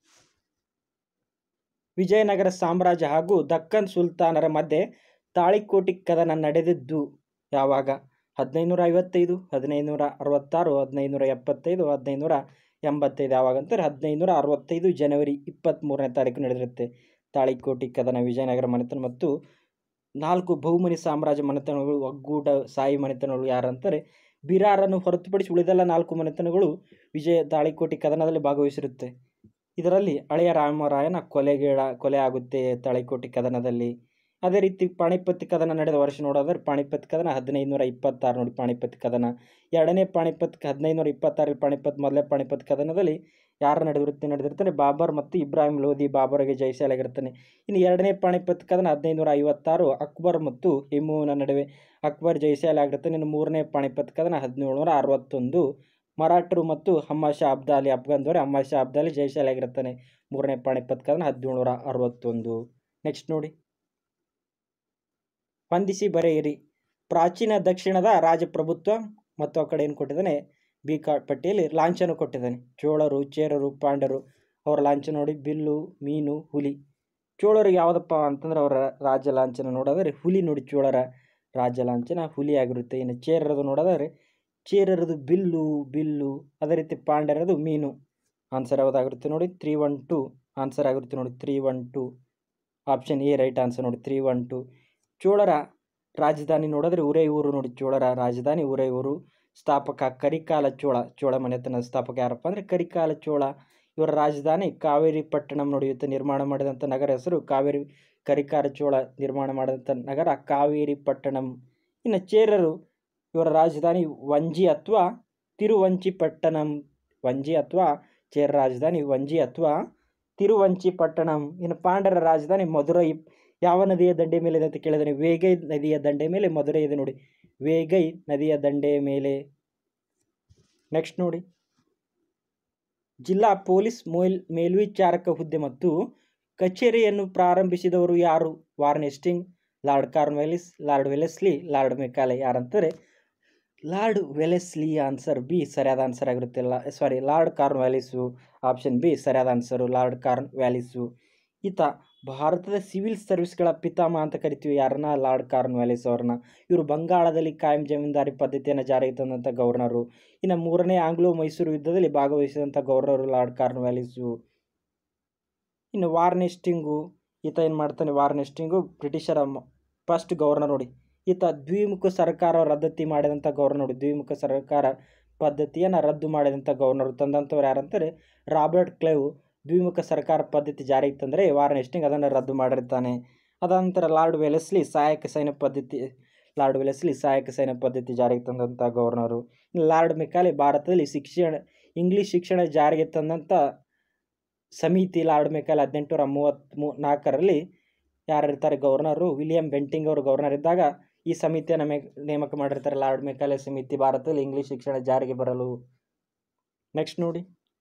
Speaker 1: ವಿಜಯನಗರ ಸಾಮ್ರಾಜ್ಯ ಹಾಗೂ ದಕ್ಕನ್ ಸುಲ್ತಾನರ ಮಧ್ಯೆ ತಾಳಿಕೋಟಿ ಕದನ ನಡೆದಿದ್ದು ಯಾವಾಗ ಹದಿನೈದುನೂರ ಐವತ್ತೈದು ಹದಿನೈದುನೂರ ಅರವತ್ತಾರು ಹದಿನೈದುನೂರ ಎಪ್ಪತ್ತೈದು ಹದಿನೈದುನೂರ ಎಂಬತ್ತೈದು ಯಾವಾಗ ಅಂತಾರೆ ಹದಿನೈದುನೂರ ಅರವತ್ತೈದು ಜನವರಿ ಇಪ್ಪತ್ತ್ಮೂರನೇ ತಾರೀಕು ನಡೆದಿರುತ್ತೆ ತಾಳಿಕೋಟಿ ಕದನ ವಿಜಯನಗರ ಮನೆತನ ಮತ್ತು ನಾಲ್ಕು ಬಹುಮನಿ ಸಾಮ್ರಾಜ್ಯ ಮನೆತನಗಳು ಒಗ್ಗೂಟ ಸಾಯಿ ಮನೆತನಗಳು ಯಾರಂತಾರೆ ಬಿರಾರನ್ನು ಹೊರತುಪಡಿಸಿ ಉಳಿದೆಲ್ಲ ನಾಲ್ಕು ಮನೆತನಗಳು ವಿಜಯ ತಾಳಿಕೋಟಿ ಕದನದಲ್ಲಿ ಭಾಗವಹಿಸಿರುತ್ತೆ ಇದರಲ್ಲಿ ಹಳೆಯ ರಾಮರಾಯನ ಕೊಲೆಗೇಡ ಕೊಲೆ ಆಗುತ್ತೆ ತಾಳಿಕೋಟಿ ಕದನದಲ್ಲಿ ಅದೇ ರೀತಿ ಪಾಣಿಪತ್ ಕದನ ನಡೆದ ವರ್ಷ ನೋಡೋದ್ರೆ ಪಾಣಿಪತ್ ಕದನ ಹದಿನೈದು ನೂರ ಇಪ್ಪತ್ತಾರು ನೋಡಿ ಪಾಣಿಪತ್ ಕದನ ಎರಡನೇ ಪಾಣಿಪತ್ ಹದಿನೈದು ನೂರ ಇಪ್ಪತ್ತಾರಲ್ಲಿ ಪಾಣಿಪತ್ ಮೊದಲನೇ ಪಾಣಿಪತ್ ಕದನದಲ್ಲಿ ಯಾರು ನಡೆದಿರುತ್ತೆ ನಡೆದಿರ್ತಾನೆ ಬಾಬರ್ ಮತ್ತು ಇಬ್ರಾಹಿಂ ಲೋಧಿ ಬಾಬರ್ಗೆ ಜಯಶಾಲಾಗಿರ್ತಾನೆ ಇನ್ನು ಎರಡನೇ ಪಾಣಿಪತ್ ಕದನ ಹದಿನೈದು ನೂರ ಐವತ್ತಾರು ಅಕ್ಬರ್ ಮತ್ತು ಹಿಮುವಿನ ನಡುವೆ ಅಕ್ಬರ್ ಜಯಶಾಲಿ ಆಗಿರ್ತಾನೆ ಇನ್ನು ಮೂರನೇ ಪಾಣಿಪತ್ ಕದನ ಹದಿನೇಳು ನೂರ ಅರವತ್ತೊಂದು ಮರಾಠರು ಮತ್ತು ಹಮ್ಮಾ ಶಾ ಅಬ್ದಾಲಿ ಅಫ್ಘಾನ್ ದೊರೆ ಹಮ್ಮಾ ಶಾ ಅಬ್ದಾಲಿ ಜಯಶಾಲಿ ಆಗಿರ್ತಾನೆ ಮೂರನೇ ಪಾಣಿಪತ್ ಕದನ ಹದಿನೇಳು ನೂರ ಅರವತ್ತೊಂದು ನೆಕ್ಸ್ಟ್ ನೋಡಿ ಹೊಂದಿಸಿ ಬರೆಯಿರಿ ಪ್ರಾಚೀನ ದಕ್ಷಿಣದ ರಾಜಪ್ರಭುತ್ವ ಮತ್ತು ಆ ಕಡೆ ಏನು ಕೊಟ್ಟಿದ್ದಾನೆ ಬಿ ಕಾ ಪಟ್ಟಿಯಲ್ಲಿ ಲಾಂಛನ ಕೊಟ್ಟಿದ್ದಾನೆ ಚೋಳರು ಚೇರರು ಪಾಂಡರು ಅವರ ಲಾಂಛನ ನೋಡಿ ಬಿಲ್ಲು ಮೀನು ಹುಲಿ ಚೋಳರಿಗೆ ಯಾವುದಪ್ಪ ಅಂತಂದ್ರೆ ಅವರ ರಾಜ್ಯ ಲಾಂಛನ ನೋಡೋದಾದ್ರೆ ಹುಲಿ ನೋಡಿ ಚೋಳರ ರಾಜ್ಯ ಲಾಂಛನ ಹುಲಿ ಆಗಿರುತ್ತೆ ಇನ್ನು ಚೇರರದು ನೋಡೋದಾದ್ರೆ ಚೇರರದು ಬಿಲ್ಲು ಬಿಲ್ಲು ಅದೇ ರೀತಿ ಪಾಂಡ್ಯರದು ಮೀನು ಆನ್ಸರ್ ಯಾವುದಾಗಿರುತ್ತೆ ನೋಡಿ ತ್ರೀ ಒನ್ ಟು ಆನ್ಸರ್ ಆಗಿರುತ್ತೆ ನೋಡಿ three one two option A right answer ನೋಡಿ ತ್ರೀ ಒನ್ ಟು ಚೋಳರ ರಾಜಧಾನಿ ನೋಡಿದ್ರೆ ಉರೇಯೂರು ನೋಡಿ ಚೋಳರ ರಾಜಧಾನಿ ಉರೇಯೂರು ಸ್ಥಾಪಕ ಕರಿಕಾಲ ಚೋಳ ಚೋಳ ಮನೆತನದ ಸ್ಥಾಪಕ ಯಾರಪ್ಪ ಅಂದರೆ ಕರಿಕಾಲ ಚೋಳ ಇವರ ರಾಜಧಾನಿ ಕಾವೇರಿ ಪಟ್ಟಣಂ ನೋಡಿ ಇವತ್ತು ನಿರ್ಮಾಣ ಮಾಡಿದಂಥ ನಗರ ಹೆಸರು ಕಾವೇರಿ ಕರಿಕಾರ ಚೋಳ ನಿರ್ಮಾಣ ಮಾಡಿದಂಥ ನಗರ ಕಾವೇರಿ ಪಟ್ಟಣಂ ಇನ್ನು ಚೇರರು ಇವರ ರಾಜಧಾನಿ ವಂಜಿ ಅಥವಾ ತಿರುವಂಚಿಪಟ್ಟಣಂ ವಂಜಿ ಅಥವಾ ಚೇರ ರಾಜಧಾನಿ ವಂಜಿ ಅಥವಾ ತಿರುವಂಚಿಪಟ್ಟಣಂ ಇನ್ನು ಪಾಂಡರ ರಾಜಧಾನಿ ಮಧುರೈ ಯಾವ ನದಿಯ ದಂಡೆ ಮೇಲೆ ಇದೆ ಅಂತ ಕೇಳಿದರೆ ವೇಗೈ ನದಿಯ ದಂಡೆ ಮೇಲೆ ಮಧುರೈ ಇದೆ ನೋಡಿ ವೇಗೈ ನದಿಯ ದಂಡೆಯ ಮೇಲೆ ನೆಕ್ಸ್ಟ್ ನೋಡಿ ಜಿಲ್ಲಾ ಪೊಲೀಸ್ ಮೇಲ್ ಮೇಲ್ವಿಚಾರಕ ಹುದ್ದೆ ಮತ್ತು ಕಚೇರಿಯನ್ನು ಪ್ರಾರಂಭಿಸಿದವರು ಯಾರು Warren Hastings lord Cornwallis lord Wellesley lord Macaulay ಯಾರಂತಾರೆ ಲಾರ್ಡ್ ವೆಲೆಸ್ಲಿ ಆನ್ಸರ್ ಬಿ ಸರಿಯಾದ ಆನ್ಸರ್ ಆಗಿರುತ್ತೆ ಲಾ sorry lord Cornwallis option B ಸರಿಯಾದ ಆನ್ಸರು ಲಾರ್ಡ್ ಕಾರ್ನ್ ವ್ಯಾಲಿಸು ಈತ ಭಾರತದ ಸಿವಿಲ್ ಸರ್ವಿಸ್ಗಳ ಪಿತಾಮಹ ಅಂತ ಕರಿತೀವಿ ಯಾರನ್ನ ಲಾರ್ಡ್ ಕಾರ್ನ್ ವ್ಯಾಲಿಸ್ ಅವ್ರನ್ನ ಇವರು ಬಂಗಾಳದಲ್ಲಿ ಕಾಯಂ ಜಮೀನ್ದಾರಿ ಪದ್ಧತಿಯನ್ನು ಜಾರಿಗೆ ತಂದಂಥ ಗವರ್ನರು ಇನ್ನು ಮೂರನೇ ಆಂಗ್ಲೋ ಮೈಸೂರು ಯುದ್ಧದಲ್ಲಿ ಭಾಗವಹಿಸಿದಂಥ ಗವರ್ನರು ಲಾರ್ಡ್ ಕಾರ್ನ್ ವ್ಯಾಲಿಸು ಇನ್ನು ವಾರ್ನೆಸ್ಟಿಂಗು ಈತ ಏನು ಮಾಡ್ತಾನೆ ವಾರ್ನೆಸ್ಟಿಂಗು ಬ್ರಿಟಿಷರ ಫಸ್ಟ್ ಗವರ್ನರ್ ನೋಡಿ ಈತ ದ್ವಿಮುಖ ಸರ್ಕಾರ ರದ್ದತಿ ಮಾಡಿದಂಥ ಗವರ್ನರ್ ನೋಡಿ ದ್ವಿಮುಖ ಸರ್ಕಾರ ಪದ್ಧತಿಯನ್ನು ರದ್ದು ಮಾಡಿದಂಥ ಗವರ್ನರ್ ತಂದಂಥವ್ರು ಯಾರಂತಾರೆ ರಾಬರ್ಟ್ ಕ್ಲೇವ್ ದ್ವಿಮುಖ ಸರ್ಕಾರ ಪದ್ಧತಿ ಜಾರಿಗೆ ತಂದರೆ ವಾರನ್ ಎಸ್ಟಿಂಗ್ ಅದನ್ನು ರದ್ದು ಮಾಡಿರ್ತಾನೆ ಅದಾನಂತರ ಲಾರ್ಡ್ ವೆಲೆಸ್ಲಿ ಸಹಾಯಕ ಸೈನ್ಯ ಪದ್ಧತಿ ಲಾರ್ಡ್ ವೆಲೆಸ್ಲಿ ಸಹಾಯಕ ಸೈನ್ಯ ಪದ್ಧತಿ ಜಾರಿಗೆ ತಂದಂಥ ಗವರ್ನರು ಇನ್ನು ಲಾರ್ಡ್ ಮೆಕಾಲೆ ಭಾರತದಲ್ಲಿ ಶಿಕ್ಷಣ ಇಂಗ್ಲೀಷ್ ಶಿಕ್ಷಣ ಜಾರಿಗೆ ತಂದಂಥ ಸಮಿತಿ ಲಾರ್ಡ್ ಮೆಕಾಲೆ ಹದಿನೆಂಟುನೂರ ಮೂವತ್ತ್ಮೂ ನಾಲ್ಕರಲ್ಲಿ ಯಾರಿರ್ತಾರೆ ಗವರ್ನರು ವಿಲಿಯಂ ಬೆಂಟಿಂಗ್ ಅವರು ಗವರ್ನರ್ ಇದ್ದಾಗ ಈ ಸಮಿತಿಯನ್ನು ಮೇ ನೇಮಕ ಮಾಡಿರ್ತಾರೆ ಲಾರ್ಡ್ ಮೆಕಾಲೆ ಸಮಿತಿ ಭಾರತದಲ್ಲಿ ಇಂಗ್ಲೀಷ್ ಶಿಕ್ಷಣ ಜಾರಿಗೆ ಬರಲು ನೆಕ್ಸ್ಟ್ ನೋಡಿ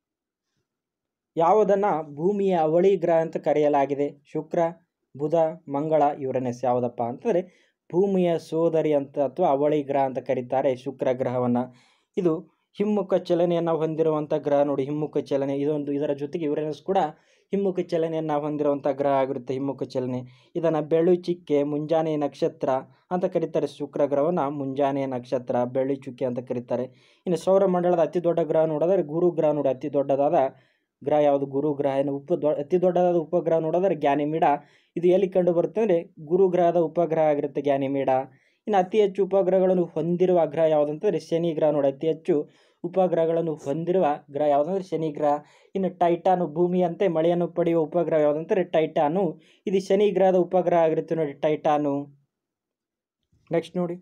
Speaker 1: ಯಾವುದನ್ನು ಭೂಮಿಯ ಅವಳಿ ಗ್ರಹ ಅಂತ ಕರೆಯಲಾಗಿದೆ ಶುಕ್ರ ಬುಧ ಮಂಗಳ ಯುರನೆಸ್ ಯಾವುದಪ್ಪ ಅಂತಂದರೆ ಭೂಮಿಯ ಸೋದರಿ ಅಂತ ಅಥವಾ ಅವಳಿ ಗ್ರಹ ಅಂತ ಕರೀತಾರೆ ಶುಕ್ರ ಗ್ರಹವನ್ನು ಇದು ಹಿಮ್ಮುಖ ಚಲನೆಯನ್ನು ಹೊಂದಿರುವಂಥ ಗ್ರಹ ನೋಡಿ ಹಿಮ್ಮುಖ ಚಲನೆ ಇದೊಂದು ಇದರ ಜೊತೆಗೆ ಯುರೇನಸ್ ಕೂಡ ಹಿಮ್ಮುಖ ಚಲನೆಯನ್ನು ಹೊಂದಿರುವಂಥ ಗ್ರಹ ಆಗಿರುತ್ತೆ ಹಿಮ್ಮುಖ ಚಲನೆ ಇದನ್ನು ಬೆಳ್ಳುಚಿಕ್ಕೆ ಮುಂಜಾನೆ ನಕ್ಷತ್ರ ಅಂತ ಕರೀತಾರೆ ಶುಕ್ರ ಗ್ರಹವನ್ನು ಮುಂಜಾನೆ ನಕ್ಷತ್ರ ಬೆಳ್ಳುಚುಕ್ಕೆ ಅಂತ ಕರೀತಾರೆ ಇನ್ನು ಸೌರಮಂಡಲದ ಅತಿ ದೊಡ್ಡ ಗ್ರಹ ನೋಡಿದ್ರೆ ಗುರು ಗ್ರಹ ನೋಡಿ ಅತಿ ದೊಡ್ಡದಾದ ಗ್ರಹ ಯಾವುದು ಗುರು ಗ್ರಹ ಏನು ಉಪ ದೊ ಅತಿ ದೊಡ್ಡದಾದ ಉಪಗ್ರಹ ನೋಡಿದ್ರೆ ಗ್ಯಾನಿಮೀಡ ಇದು ಎಲ್ಲಿ ಕಂಡು ಬರುತ್ತೆ ಅಂದರೆ ಗುರು ಗ್ರಹದ ಉಪಗ್ರಹ ಆಗಿರುತ್ತೆ ಗ್ಯಾನಿಮೀಡ ಇನ್ನು ಅತಿ ಹೆಚ್ಚು ಉಪಗ್ರಹಗಳನ್ನು ಹೊಂದಿರುವ ಗ್ರಹ ಯಾವುದಂತಂದರೆ ಶನಿ ಗ್ರಹ ನೋಡಿ ಅತಿ ಹೆಚ್ಚು ಉಪಗ್ರಹಗಳನ್ನು ಹೊಂದಿರುವ ಗ್ರಹ ಯಾವುದಂದ್ರೆ ಶನಿ ಗ್ರಹ ಇನ್ನು ಟೈಟಾನು ಭೂಮಿಯಂತೆ ಮಳೆಯನ್ನು ಪಡೆಯುವ ಉಪಗ್ರಹ ಯಾವುದಂತಾರೆ ಟೈಟಾನು ಇದು ಶನಿ ಗ್ರಹದ ಉಪಗ್ರಹ ಆಗಿರುತ್ತೆ ನೋಡಿ ಟೈಟಾನು ನೆಕ್ಸ್ಟ್ ನೋಡಿ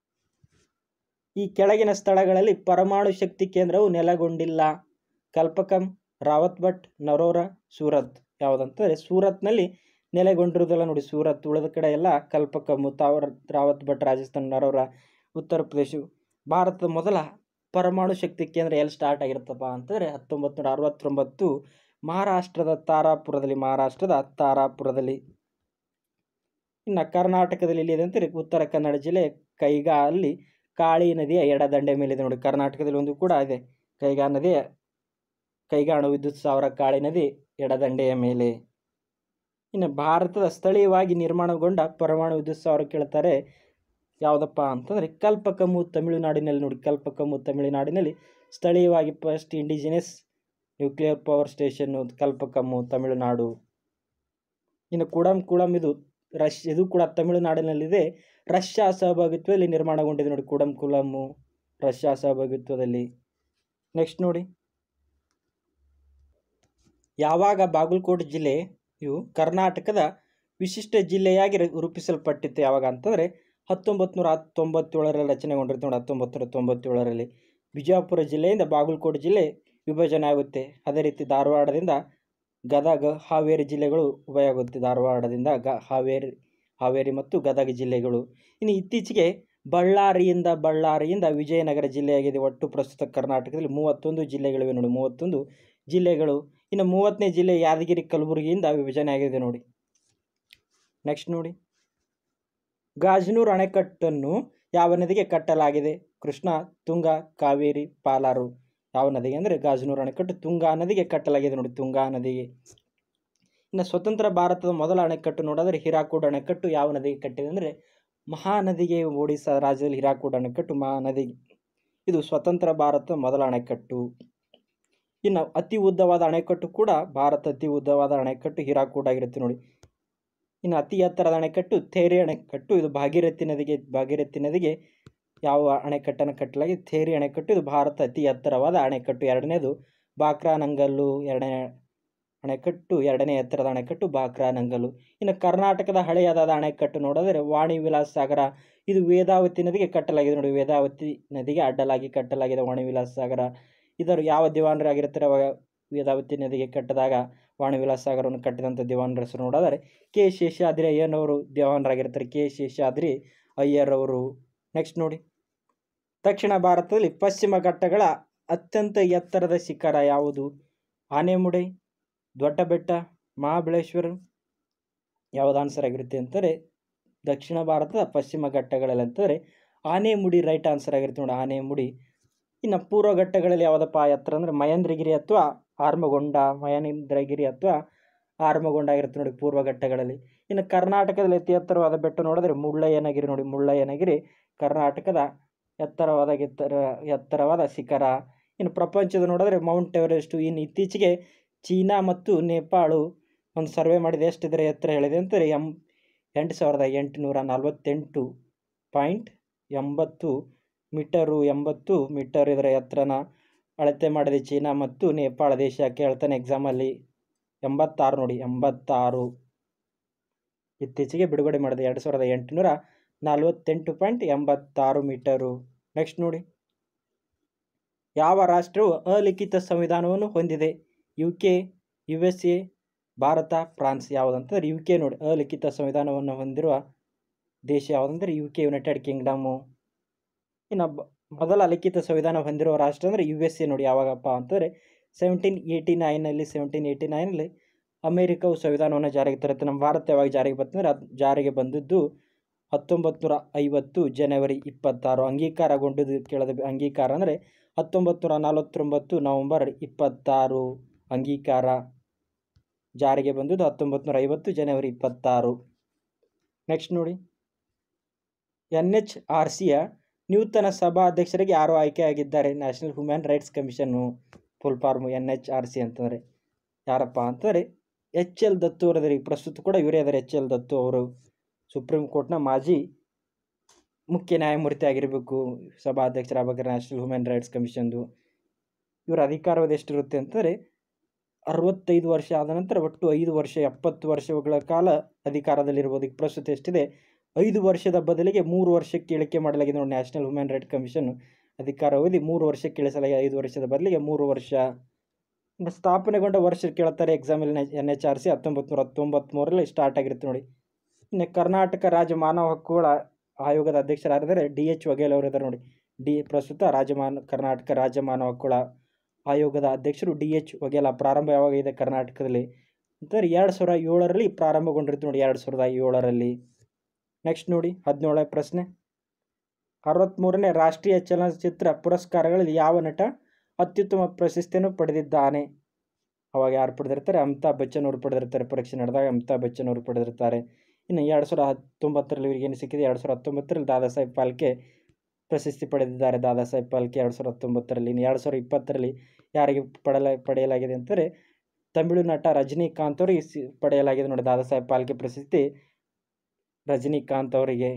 Speaker 1: ಈ ಕೆಳಗಿನ ಸ್ಥಳಗಳಲ್ಲಿ ಪರಮಾಣು ಶಕ್ತಿ ಕೇಂದ್ರವು ನೆಲೆಗೊಂಡಿಲ್ಲ ಕಲ್ಪಕಂ ರಾವತ್ ಭಟ್ ನರೋರ ಸೂರತ್ ಯಾವುದಂತಂದರೆ ಸೂರತ್ನಲ್ಲಿ ನೆಲೆಗೊಂಡಿರೋದಲ್ಲ ನೋಡಿ ಸೂರತ್ ಉಳಿದ ಕಡೆ ಎಲ್ಲ ಕಲ್ಪಕಮ್ಮು ತಾವರ ರಾವತ್ ಭಟ್ ರಾಜಸ್ಥಾನ ನರೋರ ಉತ್ತರ ಪ್ರದೇಶ ಭಾರತದ ಮೊದಲ ಪರಮಾಣು ಶಕ್ತಿ ಕೇಂದ್ರ ಎಲ್ಲಿ ಸ್ಟಾರ್ಟ್ ಆಗಿರುತ್ತಪ್ಪ ಅಂತಂದರೆ ಹತ್ತೊಂಬತ್ತು ನೂರ ಅರವತ್ತೊಂಬತ್ತು ಮಹಾರಾಷ್ಟ್ರದ ತಾರಾಪುರದಲ್ಲಿ ಮಹಾರಾಷ್ಟ್ರದ ತಾರಾಪುರದಲ್ಲಿ ಇನ್ನು ಕರ್ನಾಟಕದಲ್ಲಿ ಎಲ್ಲಿದೆ ಅಂತಾರೆ ಉತ್ತರ ಕನ್ನಡ ಜಿಲ್ಲೆ ಕೈಗಾ ಅಲ್ಲಿ ಕಾಳಿ ನದಿಯ ಎಡದಂಡೆ ಮೇಲಿದೆ ನೋಡಿ ಕರ್ನಾಟಕದಲ್ಲಿ ಒಂದು ಕೂಡ ಇದೆ ಕೈಗಾ ನದಿಯ ಕೈಗಾ ಅಣು ವಿದ್ಯುತ್ ಸಾವಿರ ಕಾಳಿ ನದಿ ಎಡದಂಡೆಯ ಮೇಲೆ ಇನ್ನು ಭಾರತದ ಸ್ಥಳೀಯವಾಗಿ ನಿರ್ಮಾಣಗೊಂಡ ಪರಮಾಣು ವಿದ್ಯುತ್ ಸಾವಿರ ಕೇಳ್ತಾರೆ ಯಾವುದಪ್ಪ ಅಂತಂದರೆ ಕಲ್ಪಕಮ್ಮು ತಮಿಳುನಾಡಿನಲ್ಲಿ ನೋಡಿ ಕಲ್ಪಕಮ್ಮು ತಮಿಳುನಾಡಿನಲ್ಲಿ ಸ್ಥಳೀಯವಾಗಿ first indigenous nuclear power station Kalpakkam Tamil Nadu ಇನ್ನು ಕುಡಂ ಕುಳಂ ಇದು ರಶ್ ಇದು ಕೂಡ ತಮಿಳುನಾಡಿನಲ್ಲಿದೆ ರಷ್ಯಾ ಸಹಭಾಗಿತ್ವದಲ್ಲಿ ನಿರ್ಮಾಣಗೊಂಡಿದೆ ನೋಡಿ ಕುಡಂ ಕುಲಮ್ಮು ರಷ್ಯಾ ಸಹಭಾಗಿತ್ವದಲ್ಲಿ ನೆಕ್ಸ್ಟ್ ನೋಡಿ ಯಾವಾಗ ಬಾಗಲಕೋಟೆ ಜಿಲ್ಲೆ ಇವು ಕರ್ನಾಟಕದ ವಿಶಿಷ್ಟ ಜಿಲ್ಲೆಯಾಗಿ ರ- ರೂಪಿಸಲ್ಪಟ್ಟಿತ್ತು ಯಾವಾಗ ಅಂತಂದರೆ ಹತ್ತೊಂಬತ್ತು ನೂರ ತೊಂಬತ್ತೇಳರಲ್ಲಿ ರಚನೆಗೊಂಡಿರುತ್ತೆ ನೋಡಿ ಹತ್ತೊಂಬತ್ತು ನೂರ ತೊಂಬತ್ತೇಳರಲ್ಲಿ ಬಿಜಾಪುರ ಜಿಲ್ಲೆಯಿಂದ ಬಾಗಲಕೋಟೆ ಜಿಲ್ಲೆ ವಿಭಜನೆ ಆಗುತ್ತೆ ಅದೇ ರೀತಿ ಧಾರವಾಡದಿಂದ ಗದಗ ಹಾವೇರಿ ಜಿಲ್ಲೆಗಳು ಉಭಯ ಆಗುತ್ತೆ ಧಾರವಾಡದಿಂದ ಗ ಹಾವೇರಿ ಹಾವೇರಿ ಮತ್ತು ಗದಗ ಜಿಲ್ಲೆಗಳು ಇನ್ನು ಇತ್ತೀಚೆಗೆ ಬಳ್ಳಾರಿಯಿಂದ ಬಳ್ಳಾರಿಯಿಂದ ವಿಜಯನಗರ ಜಿಲ್ಲೆಯಾಗಿದೆ ಒಟ್ಟು ಪ್ರಸ್ತುತ ಕರ್ನಾಟಕದಲ್ಲಿ ಮೂವತ್ತೊಂದು ಜಿಲ್ಲೆಗಳಿವೆ ನೋಡಿ ಮೂವತ್ತೊಂದು ಜಿಲ್ಲೆಗಳು ಇನ್ನು ಮೂವತ್ತನೇ ಜಿಲ್ಲೆ ಯಾದಗಿರಿ ಕಲಬುರಗಿಯಿಂದ ವಿಭಜನೆ ಆಗಿದೆ ನೋಡಿ ನೆಕ್ಸ್ಟ್ ನೋಡಿ ಗಾಜನೂರು ಅಣೆಕಟ್ಟನ್ನು ಯಾವ ನದಿಗೆ ಕಟ್ಟಲಾಗಿದೆ ಕೃಷ್ಣ ತುಂಗ ಕಾವೇರಿ ಪಾಲಾರು ಯಾವ ನದಿಗೆ ಅಂದರೆ ಗಾಜನೂರು ಅಣೆಕಟ್ಟು ತುಂಗಾ ನದಿಗೆ ಕಟ್ಟಲಾಗಿದೆ ನೋಡಿ ತುಂಗಾ ನದಿಗೆ ಇನ್ನು ಸ್ವತಂತ್ರ ಭಾರತದ ಮೊದಲ ಅಣೆಕಟ್ಟು ನೋಡಿದ್ರೆ ಹಿರಾಕೂಡ್ ಅಣೆಕಟ್ಟು ಯಾವ ನದಿಗೆ ಕಟ್ಟಿದೆ ಅಂದರೆ ಮಹಾನದಿಗೆ ಒಡಿಶಾ ರಾಜ್ಯದಲ್ಲಿ ಹಿರಾಕೂಡ್ ಅಣೆಕಟ್ಟು ಮಹಾನದಿ ಇದು ಸ್ವತಂತ್ರ ಭಾರತದ ಮೊದಲ ಅಣೆಕಟ್ಟು ಇನ್ನು ಅತಿ ಉದ್ದವಾದ ಅಣೆಕಟ್ಟು ಕೂಡ ಭಾರತ ಅತಿ ಉದ್ದವಾದ ಅಣೆಕಟ್ಟು ಹಿರಾಕೂಡ್ ಆಗಿರುತ್ತೆ ನೋಡಿ ಇನ್ನು ಅತಿ ಎತ್ತರದ ಅಣೆಕಟ್ಟು ಥೇರಿ ಅಣೆಕಟ್ಟು ಇದು ಭಾಗೀರಥಿ ನದಿಗೆ ಭಾಗೀರಥಿ ನದಿಗೆ ಯಾವ ಅಣೆಕಟ್ಟನ್ನು ಕಟ್ಟಲಾಗಿದೆ ಥೇರಿ ಅಣೆಕಟ್ಟು ಇದು ಭಾರತ ಅತಿ ಎತ್ತರವಾದ ಅಣೆಕಟ್ಟು ಎರಡನೇದು ಬಾಕ್ರಾ ನಂಗಲ್ಲು ಎರಡನೇ ಅಣೆಕಟ್ಟು ಎರಡನೇ ಎತ್ತರದ ಅಣೆಕಟ್ಟು ಬಾಕ್ರಾ ನಂಗಲ್ಲು ಇನ್ನು ಕರ್ನಾಟಕದ ಹಳೆಯದಾದ ಅಣೆಕಟ್ಟು ನೋಡಿದರೆ ವಾಣಿ ವಿಲಾಸ್ ಸಾಗರ ಇದು ವೇದಾವತಿ ನದಿಗೆ ಕಟ್ಟಲಾಗಿದೆ ನೋಡಿ ವೇದಾವತಿ ನದಿಗೆ ಅಡ್ಡಲಾಗಿ ಕಟ್ಟಲಾಗಿದೆ ವಾಣಿ ವಿಲಾಸ್ ಸಾಗರ ಇದರ ಯಾವ ದಿವಾನರಾಗಿರ್ತಾರೆ ಅವಾಗ ವೇದಾವತಿ ನದಿಗೆ ಕಟ್ಟಿದಾಗ ವಾಣಿ ವಿಲಾಸ್ ಸಾಗರವನ್ನು ಕಟ್ಟಿದಂಥ ದಿವಾನರ ಹೆಸರು ನೋಡಿದರೆ ಕೆ ಶೇಷಾದ್ರಿ ಅಯ್ಯನವರು ದಿವಾನರಾಗಿರ್ತಾರೆ ಕೆ ಶೇಷಾದ್ರಿ ಅಯ್ಯರವರು ನೆಕ್ಸ್ಟ್ ನೋಡಿ ದಕ್ಷಿಣ ಭಾರತದಲ್ಲಿ ಪಶ್ಚಿಮ ಘಟ್ಟಗಳ ಅತ್ಯಂತ ಎತ್ತರದ ಶಿಖರ ಯಾವುದು ಆನೆಮುಡಿ ದೊಡ್ಡ ಬೆಟ್ಟ ಮಹಾಬಳೇಶ್ವರ ಯಾವುದು ಆನ್ಸರ್ ಆಗಿರುತ್ತೆ ಅಂತಾರೆ ದಕ್ಷಿಣ ಭಾರತದ ಪಶ್ಚಿಮ ಘಟ್ಟಗಳಲ್ಲಿ ಅಂತಂದರೆ ಆನೆಮುಡಿ ರೈಟ್ ಆನ್ಸರ್ ಆಗಿರುತ್ತೆ ನೋಡಿ ಆನೆಮುಡಿ ಇನ್ನು ಪೂರ್ವ ಘಟ್ಟಗಳಲ್ಲಿ ಯಾವುದಪ್ಪ ಎತ್ತರ ಅಂದರೆ ಮಹೇಂದ್ರಗಿರಿ ಅಥವಾ ಆರ್ಮಗೊಂಡ ಮಹೇಂದ್ರಗಿರಿ ಅಥವಾ ಆರ್ಮಗೊಂಡ ಆಗಿರುತ್ತೆ ನೋಡಿ ಪೂರ್ವ ಘಟ್ಟಗಳಲ್ಲಿ ಇನ್ನು ಕರ್ನಾಟಕದಲ್ಲಿ ಅತಿ ಎತ್ತರವಾದ ಬೆಟ್ಟ ನೋಡಿದ್ರೆ ಮುಳ್ಳಯ್ಯನಗಿರಿ ನೋಡಿ ಮುಳ್ಳಯ್ಯನಗಿರಿ ಕರ್ನಾಟಕದ ಎತ್ತರವಾದ ಎತ್ತರ ಎತ್ತರವಾದ ಶಿಖರ ಇನ್ನು ಪ್ರಪಂಚದ ನೋಡಿದ್ರೆ ಮೌಂಟ್ ಎವರೆಸ್ಟು ಇನ್ನು ಇತ್ತೀಚೆಗೆ ಚೀನಾ ಮತ್ತು ನೇಪಾಳು ಒಂದು ಸರ್ವೆ ಮಾಡಿದೆ ಎಷ್ಟಿದ್ರೆ ಎತ್ತರ ಹೇಳಿದೆ ಅಂತಾರೆ ಎಂ ಎಂಟು ಸಾವಿರದ ಎಂಟುನೂರ ನಲವತ್ತೆಂಟು ಪಾಯಿಂಟ್ ಎಂಬತ್ತು ಮೀಟರು ಎಂಬತ್ತು ಮೀಟರ್ ಇದರ ಎತ್ತರನ ಅಳತೆ ಮಾಡಿದೆ ಚೀನಾ ಮತ್ತು ನೇಪಾಳ ದೇಶ ಕೇಳ್ತಾನೆ ಎಕ್ಸಾಮಲ್ಲಿ ಎಂಬತ್ತಾರು ನೋಡಿ ಎಂಬತ್ತಾರು ಇತ್ತೀಚೆಗೆ ಬಿಡುಗಡೆ ಮಾಡಿದೆ ಎರಡು ಸಾವಿರದ ಎಂಟುನೂರ ನಲವತ್ತೆಂಟು ಪಾಯಿಂಟ್ ಎಂಬತ್ತಾರು ಮೀಟರು ನೆಕ್ಸ್ಟ್ ನೋಡಿ ಯಾವ ರಾಷ್ಟ್ರವು ಅಲಿಖಿತ ಸಂವಿಧಾನವನ್ನು ಹೊಂದಿದೆ U K U S A Bharat France ಯಾವುದಂತಂದ್ರೆ ಯು ಕೆ ನೋಡಿ ಅಲಿಖಿತ ಸಂವಿಧಾನವನ್ನು ಹೊಂದಿರುವ ದೇಶ ಯಾವುದಂದ್ರೆ ಯು ಕೆ ಯುನೈಟೆಡ್ ಕಿಂಗ್ಡಮು ಇನ್ನು ಬ ಮೊದಲ ಲಿಖಿತ ಸಂವಿಧಾನ ಹೊಂದಿರುವ ರಾಷ್ಟ್ರ ಅಂದರೆ ಯು ಎಸ್ ಎ ನೋಡಿ ಯಾವಾಗಪ್ಪ ಅಂತಂದರೆ ಸೆವೆಂಟೀನ್ ಏಯ್ಟಿ ನೈನಲ್ಲಿ ಸೆವೆಂಟೀನ್ ಏಯ್ಟಿ ನೈನಲ್ಲಿ ಅಮೇರಿಕವು ಸಂವಿಧಾನವನ್ನು ಜಾರಿಗೆ ತರುತ್ತೆ ನಮ್ಮ ಭಾರತ ಯಾವಾಗ ಜಾರಿಗೆ ಬಂತಂದರೆ ಅದು ಜಾರಿಗೆ ಬಂದದ್ದು ಹತ್ತೊಂಬತ್ತು ನೂರ ಐವತ್ತು ಜನವರಿ ಇಪ್ಪತ್ತಾರು ಅಂಗೀಕಾರಗೊಂಡದ್ದು ಕೇಳದ ಅಂಗೀಕಾರ ಅಂದರೆ ಹತ್ತೊಂಬತ್ತು ನೂರ ನಲವತ್ತೊಂಬತ್ತು ನವಂಬರ್ ಇಪ್ಪತ್ತಾರು ಅಂಗೀಕಾರ ಜಾರಿಗೆ ಬಂದದ್ದು ಹತ್ತೊಂಬತ್ತು ನೂರ ಐವತ್ತು ಜನವರಿ ಇಪ್ಪತ್ತಾರು ನೆಕ್ಸ್ಟ್ ನೋಡಿ ಎನ್ ಎಚ್ ಆರ್ ಸಿಯ ನೂತನ ಸಭಾಧ್ಯಕ್ಷರಿಗೆ ಯಾರು ಆಯ್ಕೆಯಾಗಿದ್ದಾರೆ national human rights commission full form N H R C ಅಂತಂದರೆ ಯಾರಪ್ಪ ಅಂತಂದರೆ ಎಚ್ ಎಲ್ ದತ್ತು ಅವರದ್ರಿ ಪ್ರಸ್ತುತ ಕೂಡ ಇವರೇ ಅದಾರೆ ಎಚ್ ಎಲ್ ದತ್ತು ಅವರು ಸುಪ್ರೀಂ ಕೋರ್ಟ್ನ ಮಾಜಿ ಮುಖ್ಯ ನ್ಯಾಯಮೂರ್ತಿ ಆಗಿರಬೇಕು ಸಭಾಧ್ಯಕ್ಷರಾಗಬೇಕಾದ್ರೆ ನ್ಯಾಷನಲ್ ಹ್ಯೂಮನ್ ರೈಟ್ಸ್ ಕಮಿಷನ್ದು ಇವರ ಅಧಿಕಾರಾವಧಿ ಎಷ್ಟಿರುತ್ತೆ ಅಂತಂದರೆ ಅರವತ್ತೈದು ವರ್ಷ ಆದ ನಂತರ ಒಟ್ಟು ಐದು ವರ್ಷ ಎಪ್ಪತ್ತು ವರ್ಷಗಳ ಕಾಲ ಅಧಿಕಾರದಲ್ಲಿರ್ಬೋದು ಈಗ ಪ್ರಸ್ತುತ ಎಷ್ಟಿದೆ ಐದು ವರ್ಷದ ಬದಲಿಗೆ ಮೂರು ವರ್ಷಕ್ಕೆ ಇಳಿಕೆ ಮಾಡಲಾಗಿದೆ ನೋಡಿ ನ್ಯಾಷನಲ್ ಹ್ಯೂಮನ್ ರೈಟ್ ಕಮಿಷನ್ ಅಧಿಕಾರಾವಧಿ ಮೂರು ವರ್ಷಕ್ಕೆ ಇಳಿಸಲಾಗಿದೆ ಐದು ವರ್ಷದ ಬದಲಿಗೆ ಮೂರು ವರ್ಷ ಇನ್ನು ಸ್ಥಾಪನೆಗೊಂಡ ವರ್ಷ ಕೇಳ್ತಾರೆ ಎಕ್ಸಾಮಲ್ಲಿ ಎನ್ ಎಚ್ ಆರ್ ಸಿ ಹತ್ತೊಂಬತ್ತು ನೂರ ತೊಂಬತ್ತ್ಮೂರರಲ್ಲಿ ಸ್ಟಾರ್ಟ್ ಆಗಿರುತ್ತೆ ನೋಡಿ ಇನ್ನು ಕರ್ನಾಟಕ ರಾಜ್ಯ ಮಾನವ ಹಕ್ಕುಗಳ ಆಯೋಗದ ಅಧ್ಯಕ್ಷರಾಗಿದ್ದಾರೆ ಡಿ ಎಚ್ ವಘೇಲ್ ಅವರು ಇದ್ದಾರೆ ನೋಡಿ ಡಿ ಪ್ರಸ್ತುತ ರಾಜಮಾನ ಕರ್ನಾಟಕ ರಾಜ್ಯ ಮಾನವ ಹಕ್ಕುಗಳ ಆಯೋಗದ ಅಧ್ಯಕ್ಷರು ಡಿ ಎಚ್ ವಘೇಲ ಪ್ರಾರಂಭ ಯಾವಾಗ ಇದೆ ಕರ್ನಾಟಕದಲ್ಲಿ ಅಂತಂದರೆ ಎರಡು ಸಾವಿರ ಏಳರಲ್ಲಿ ಪ್ರಾರಂಭಗೊಂಡಿರುತ್ತೆ ನೋಡಿ ಎರಡು ಸಾವಿರದ ಏಳರಲ್ಲಿ ನೆಕ್ಸ್ಟ್ ನೋಡಿ ಹದಿನೇಳನೇ ಪ್ರಶ್ನೆ ಅರವತ್ತ್ಮೂರನೇ ರಾಷ್ಟ್ರೀಯ ಚಲನಚಿತ್ರ ಪುರಸ್ಕಾರಗಳಲ್ಲಿ ಯಾವ ನಟ ಅತ್ಯುತ್ತಮ ಪ್ರಶಸ್ತಿಯನ್ನು ಪಡೆದಿದ್ದಾನೆ ಅವಾಗ ಯಾರು ಪಡೆದಿರ್ತಾರೆ ಅಮಿತಾಬ್ ಬಚ್ಚನ್ ಅವರು ಪಡೆದಿರ್ತಾರೆ ಪರೀಕ್ಷೆ ನಡೆದಾಗ ಅಮಿತಾಬ್ ಬಚ್ಚನ್ ಅವರು ಪಡೆದಿರ್ತಾರೆ ಇನ್ನು ಎರಡು ಸಾವಿರದ ಹತ್ತೊಂಬತ್ತರಲ್ಲಿ ಇವರಿಗೆ ಏನು ಸಿಕ್ಕಿದೆ ಎರಡು ಸಾವಿರದ ಹತ್ತೊಂಬತ್ತರಲ್ಲಿ ದಾದಾ ಸಾಹೇಬ್ ಫಾಲ್ಕೆ ಪ್ರಶಸ್ತಿ ಪಡೆದಿದ್ದಾರೆ ದಾದಾ ಸಾಹೇಬ್ ಫಾಲ್ಕೆ ಎರಡು ಸಾವಿರದ ಹತ್ತೊಂಬತ್ತರಲ್ಲಿ ಇನ್ನು ಎರಡು ಸಾವಿರದ ಇಪ್ಪತ್ತರಲ್ಲಿ ಯಾರಿಗೆ ಪಡೆಯಲ ಪಡೆಯಲಾಗಿದೆ ಅಂತಾರೆ ತಮಿಳು ನಟ ರಜನಿಕಾಂತ್ ಅವರಿಗೆ ಸಿ ಪಡೆಯಲಾಗಿದೆ ನೋಡಿ ದಾದಾ ಸಾಹೇಬ್ ಫಾಲ್ಕೆ ಪ್ರಶಸ್ತಿ ರಜನಿಕಾಂತ್ ಅವರಿಗೆ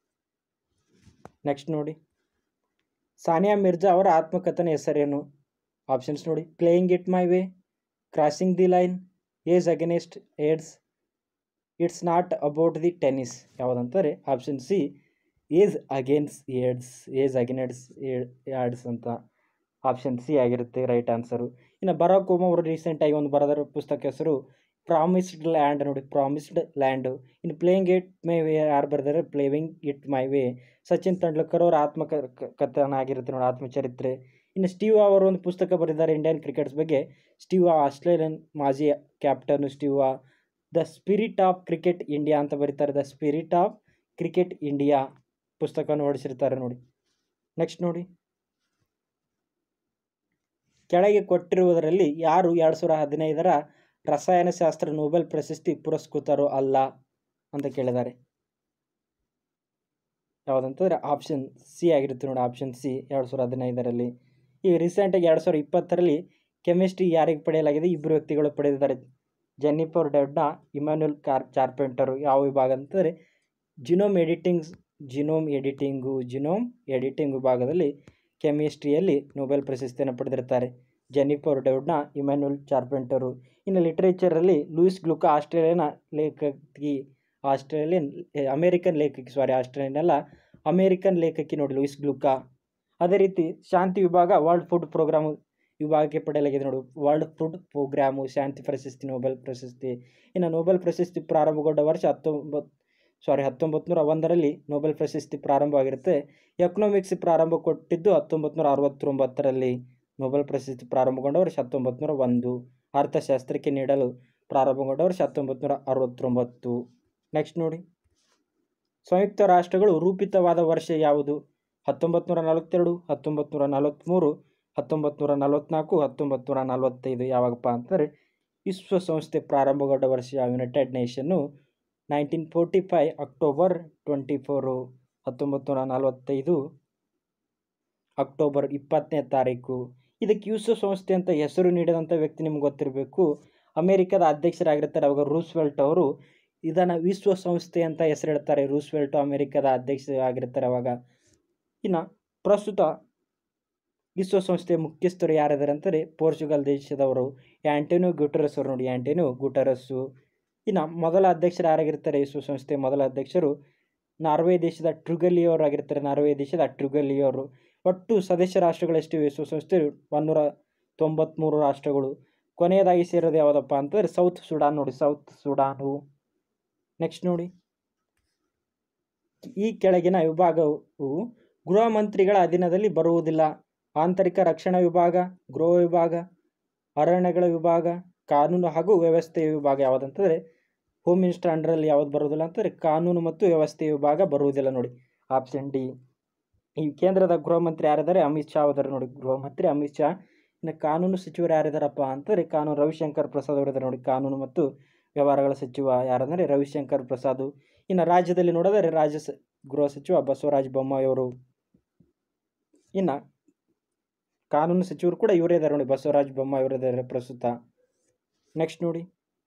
Speaker 1: ನೆಕ್ಸ್ಟ್ ನೋಡಿ ಸಾನಿಯಾ ಮಿರ್ಜಾ ಅವರ ಆತ್ಮಕಥನ ಹೆಸರೇನು ಆಪ್ಷನ್ಸ್ ನೋಡಿ playing it my way crossing the line age against AIDS it's not about the tennis ಯಾವುದಂತಾರೆ option C age against AIDS age against AIDS AIDS ಅಂತ ಆಪ್ಷನ್ ಸಿ ಆಗಿರುತ್ತೆ ರೈಟ್ ಆನ್ಸರು ಇನ್ನು ಬರಾಕ್ ಒಬಾಮ ಅವರು ರೀಸೆಂಟಾಗಿ ಒಂದು ಬರೆದಿರೋ ಪುಸ್ತಕ ಹೆಸರು ಪ್ರಾಮಿಸ್ಡ್ ಲ್ಯಾಂಡ್ ನೋಡಿ ಪ್ರಾಮಿಸ್ಡ್ ಲ್ಯಾಂಡು ಇನ್ನು ಪ್ಲೇಯಿಂಗ್ ಇಟ್ ಮೈ ವೇ ಯಾರು ಬರೆದಾರೆ playing it my way Sachin Tendulkar ಅವರ ಆತ್ಮಕ ಕ- ಕಥನ ಆಗಿರುತ್ತೆ ನೋಡಿ ಆತ್ಮಚರಿತ್ರೆ ಇನ್ನು ಸ್ಟೀವ್ ಅವರು ಒಂದು ಪುಸ್ತಕ ಬರೆದಿದ್ದಾರೆ ಇಂಡಿಯನ್ ಕ್ರಿಕೆಟ್ಸ್ ಬಗ್ಗೆ ಸ್ಟೀವ್ ಆಸ್ಟ್ರೇಲಿಯನ್ ಮಾಜಿ captain Steve the spirit of cricket India ಅಂತ ಬರೀತಾರೆ the spirit of cricket India ಪುಸ್ತಕವನ್ನು ಹೊರಡಿಸಿರ್ತಾರೆ ನೋಡಿ ನೆಕ್ಸ್ಟ್ ನೋಡಿ ಕೆಳಗೆ ಕೊಟ್ಟಿರುವುದರಲ್ಲಿ ಯಾರು ಎರಡು ಸಾವಿರ ಹದಿನೈದರ ರಸಾಯನಶಾಸ್ತ್ರ ನೊಬೆಲ್ ಪ್ರಶಸ್ತಿ ಪುರಸ್ಕೃತರು ಅಲ್ಲ ಅಂತ ಕೇಳಿದ್ದಾರೆ ಯಾವುದಂತಂದರೆ ಆಪ್ಷನ್ ಸಿ ಆಗಿರುತ್ತೆ ನೋಡಿ ಆಪ್ಷನ್ ಸಿ ಎರಡು ಸಾವಿರದ ಹದಿನೈದರಲ್ಲಿ ಈಗ ರೀಸೆಂಟಾಗಿ ಎರಡು ಸಾವಿರದ ಇಪ್ಪತ್ತರಲ್ಲಿ ಕೆಮಿಸ್ಟ್ರಿ ಯಾರಿಗೆ ಪಡೆಯಲಾಗಿದೆ ಇಬ್ಬರು ವ್ಯಕ್ತಿಗಳು ಪಡೆದಿದ್ದಾರೆ ಜೆನ್ನಿಫರ್ ಡೆಡ್ನ ಇಮ್ಯಾನ್ಯುಯಲ್ ಕಾರ್ ಚಾರ್ಪೆಂಟರು ಯಾವ ವಿಭಾಗ ಅಂತಂದರೆ genome editing genome editing genome editing ವಿಭಾಗದಲ್ಲಿ ಕೆಮಿಸ್ಟ್ರಿಯಲ್ಲಿ ನೊಬೆಲ್ ಪ್ರಶಸ್ತಿಯನ್ನು ಪಡೆದಿರ್ತಾರೆ ಜೆನ್ನಿಫರ್ ಡೆವ್ಡ್ನ ಇಮ್ಯಾನ್ಯುಯಲ್ ಚಾರ್ಪೆಂಟರು ಇನ್ನು ಲಿಟ್ರೇಚರಲ್ಲಿ ಲೂಯಿಸ್ ಗ್ಲುಕಾ ಆಸ್ಟ್ರೇಲಿಯನ್ ಲೇಖಕಿ ಆಸ್ಟ್ರೇಲಿಯನ್ ಅಮೇರಿಕನ್ ಲೇಖಕಿ ಸಾರಿ ಆಸ್ಟ್ರೇಲಿಯನ್ ಅಲ್ಲ ಅಮೇರಿಕನ್ ಲೇಖಕಿ ನೋಡಿ ಲೂಯಿಸ್ ಗ್ಲುಕಾ ಅದೇ ರೀತಿ ಶಾಂತಿ ವಿಭಾಗ ವರ್ಲ್ಡ್ ಫುಡ್ ಪ್ರೋಗ್ರಾಮ್ ವಿಭಾಗಕ್ಕೆ ಪಡೆಯಲಾಗಿದೆ ನೋಡಿ ವರ್ಲ್ಡ್ ಫುಡ್ ಪ್ರೋಗ್ರಾಮು ಶಾಂತಿ ಪ್ರಶಸ್ತಿ ನೊಬೆಲ್ ಪ್ರಶಸ್ತಿ ಇನ್ನು ನೊಬೆಲ್ ಪ್ರಶಸ್ತಿ ಪ್ರಾರಂಭಗೊಂಡ ವರ್ಷ ಹತ್ತೊಂಬತ್ತು ಸಾರಿ ಹತ್ತೊಂಬತ್ತು ನೂರ ಒಂದರಲ್ಲಿ ನೊಬೆಲ್ ಪ್ರಶಸ್ತಿ ಪ್ರಾರಂಭವಾಗಿರುತ್ತೆ ಎಕನಾಮಿಕ್ಸ್ ಪ್ರಾರಂಭ ಕೊಟ್ಟಿದ್ದು ಹತ್ತೊಂಬತ್ತು ನೂರ ಅರವತ್ತೊಂಬತ್ತರಲ್ಲಿ ನೊಬೆಲ್ ಪ್ರಶಸ್ತಿ ಪ್ರಾರಂಭಗೊಂಡ ವರ್ಷ ಹತ್ತೊಂಬತ್ತು ನೂರ ಒಂದು ಅರ್ಥಶಾಸ್ತ್ರಕ್ಕೆ ನೀಡಲು ಪ್ರಾರಂಭಗೊಂಡ ವರ್ಷ ಹತ್ತೊಂಬತ್ತು ನೂರ ಅರವತ್ತೊಂಬತ್ತು ನೆಕ್ಸ್ಟ್ ನೋಡಿ ಸಂಯುಕ್ತ ರಾಷ್ಟ್ರಗಳು ರೂಪಿತವಾದ ವರ್ಷ ಯಾವುದು ಹತ್ತೊಂಬತ್ತು ನೂರ ನಲವತ್ತೆರಡು ಹತ್ತೊಂಬತ್ತು ನೂರ ನಲವತ್ತ್ಮೂರು ಹತ್ತೊಂಬತ್ತು ನೂರ ನಲವತ್ತ್ನಾಲ್ಕು ಹತ್ತೊಂಬತ್ತು ನೂರ ನಲವತ್ತೈದು ಯಾವಾಗಪ್ಪ ಅಂತಂದರೆ ವಿಶ್ವಸಂಸ್ಥೆ ಪ್ರಾರಂಭಗೊಂಡ ವರ್ಷ united nation nineteen forty five October twenty four ಹತ್ತೊಂಬತ್ತು ನೂರ ನಲವತ್ತೈದು ಅಕ್ಟೋಬರ್ ಇಪ್ಪತ್ತನೇ ತಾರೀಕು ಇದಕ್ಕೆ ವಿಶ್ವಸಂಸ್ಥೆ ಅಂತ ಹೆಸರು ನೀಡಿದಂಥ ವ್ಯಕ್ತಿ ನಿಮ್ಗೆ ಗೊತ್ತಿರಬೇಕು ಅಮೇರಿಕದ ಅಧ್ಯಕ್ಷರಾಗಿರ್ತಾರೆ ಅವಾಗ ರೂಸ್ವೆಲ್ಟ್ ಅವರು ಇದನ್ನು ವಿಶ್ವಸಂಸ್ಥೆ ಅಂತ ಹೆಸರಿಡ್ತಾರೆ ರೂಸ್ವೆಲ್ಟ್ ಅಮೇರಿಕದ ಅಧ್ಯಕ್ಷ ಆಗಿರ್ತಾರೆ ಅವಾಗ ಇನ್ನು ಪ್ರಸ್ತುತ ವಿಶ್ವಸಂಸ್ಥೆಯ ಮುಖ್ಯಸ್ಥರು ಯಾರಿದ್ದಾರೆ ಅಂತಾರೆ ಪೋರ್ಚುಗಲ್ ದೇಶದವರು ಆ್ಯಂಟೋನಿಯೋ ಗುಟರಸ್ ಅವರು ನೋಡಿ ಆ್ಯಂಟೋನಿಯೋ ಗುಟರಸ್ಸು ಇನ್ನು ಮೊದಲ ಅಧ್ಯಕ್ಷರು ಯಾರಾಗಿರ್ತಾರೆ ವಿಶ್ವಸಂಸ್ಥೆಯ ಮೊದಲ ಅಧ್ಯಕ್ಷರು ನಾರ್ವೆ ದೇಶದ ಟ್ರುಗಲಿಯೋರು ಆಗಿರ್ತಾರೆ ನಾರ್ವೆ ದೇಶದ ಟ್ರುಗಲಿಯೋರು ಒಟ್ಟು ಸದಸ್ಯ ರಾಷ್ಟ್ರಗಳು ಎಷ್ಟು ವಿಶ್ವಸಂಸ್ಥೆ ಒನ್ನೂರ ತೊಂಬತ್ತ್ಮೂರು ರಾಷ್ಟ್ರಗಳು ಕೊನೆಯದಾಗಿ ಸೇರೋದು ಯಾವುದಪ್ಪ ಅಂತಂದರೆ ಸೌತ್ ಸುಡಾನ್ ನೋಡಿ ಸೌತ್ ಸುಡಾನು ನೆಕ್ಸ್ಟ್ ನೋಡಿ ಈ ಕೆಳಗಿನ ವಿಭಾಗವು ಗೃಹ ಮಂತ್ರಿಗಳ ಅಧೀನದಲ್ಲಿ ಬರುವುದಿಲ್ಲ ಆಂತರಿಕ ರಕ್ಷಣಾ ವಿಭಾಗ ಗೃಹ ವಿಭಾಗ ಅರಣ್ಯಗಳ ವಿಭಾಗ ಕಾನೂನು ಹಾಗೂ ವ್ಯವಸ್ಥೆ ವಿಭಾಗ ಯಾವುದಂತಂದರೆ ಹೋಮ್ ಮಿನಿಸ್ಟರ್ ಅಂಡರಲ್ಲಿ ಯಾವುದು ಬರುವುದಿಲ್ಲ ಅಂತಂದರೆ ಕಾನೂನು ಮತ್ತು ವ್ಯವಸ್ಥೆ ವಿಭಾಗ ಬರುವುದಿಲ್ಲ ನೋಡಿ ಆಪ್ಷನ್ ಡಿ ಈ ಕೇಂದ್ರದ ಗೃಹ ಮಂತ್ರಿ ಯಾರಿದ್ದಾರೆ ಅಮಿತ್ ಶಾ ಅವರ ನೋಡಿ ಗೃಹ ಮಂತ್ರಿ ಅಮಿತ್ ಶಾ ಇನ್ನು ಕಾನೂನು ಸಚಿವರು ಯಾರಿದ್ದಾರಪ್ಪ ಅಂತಂದರೆ ಕಾನೂನು ರವಿಶಂಕರ್ ಪ್ರಸಾದ್ ಅವರಿದ್ದಾರೆ ನೋಡಿ ಕಾನೂನು ಮತ್ತು ವ್ಯವಹಾರಗಳ ಸಚಿವ ಯಾರಂದರೆ ರವಿಶಂಕರ್ ಪ್ರಸಾದ್ ಇನ್ನು ರಾಜ್ಯದಲ್ಲಿ ನೋಡಿದರೆ ರಾಜ್ಯ ಸ ಗೃಹ ಸಚಿವ ಬಸವರಾಜ ಬೊಮ್ಮಾಯಿ ಅವರು ಇನ್ನು ಕಾನೂನು ಸಚಿವರು ಕೂಡ ಇವರೇ ಇದ್ದಾರೆ ನೋಡಿ ಬಸವರಾಜ ಬೊಮ್ಮಾಯಿ ಅವರಿದ್ದಾರೆ ಪ್ರಸ್ತುತ ನೆಕ್ಸ್ಟ್ ನೋಡಿ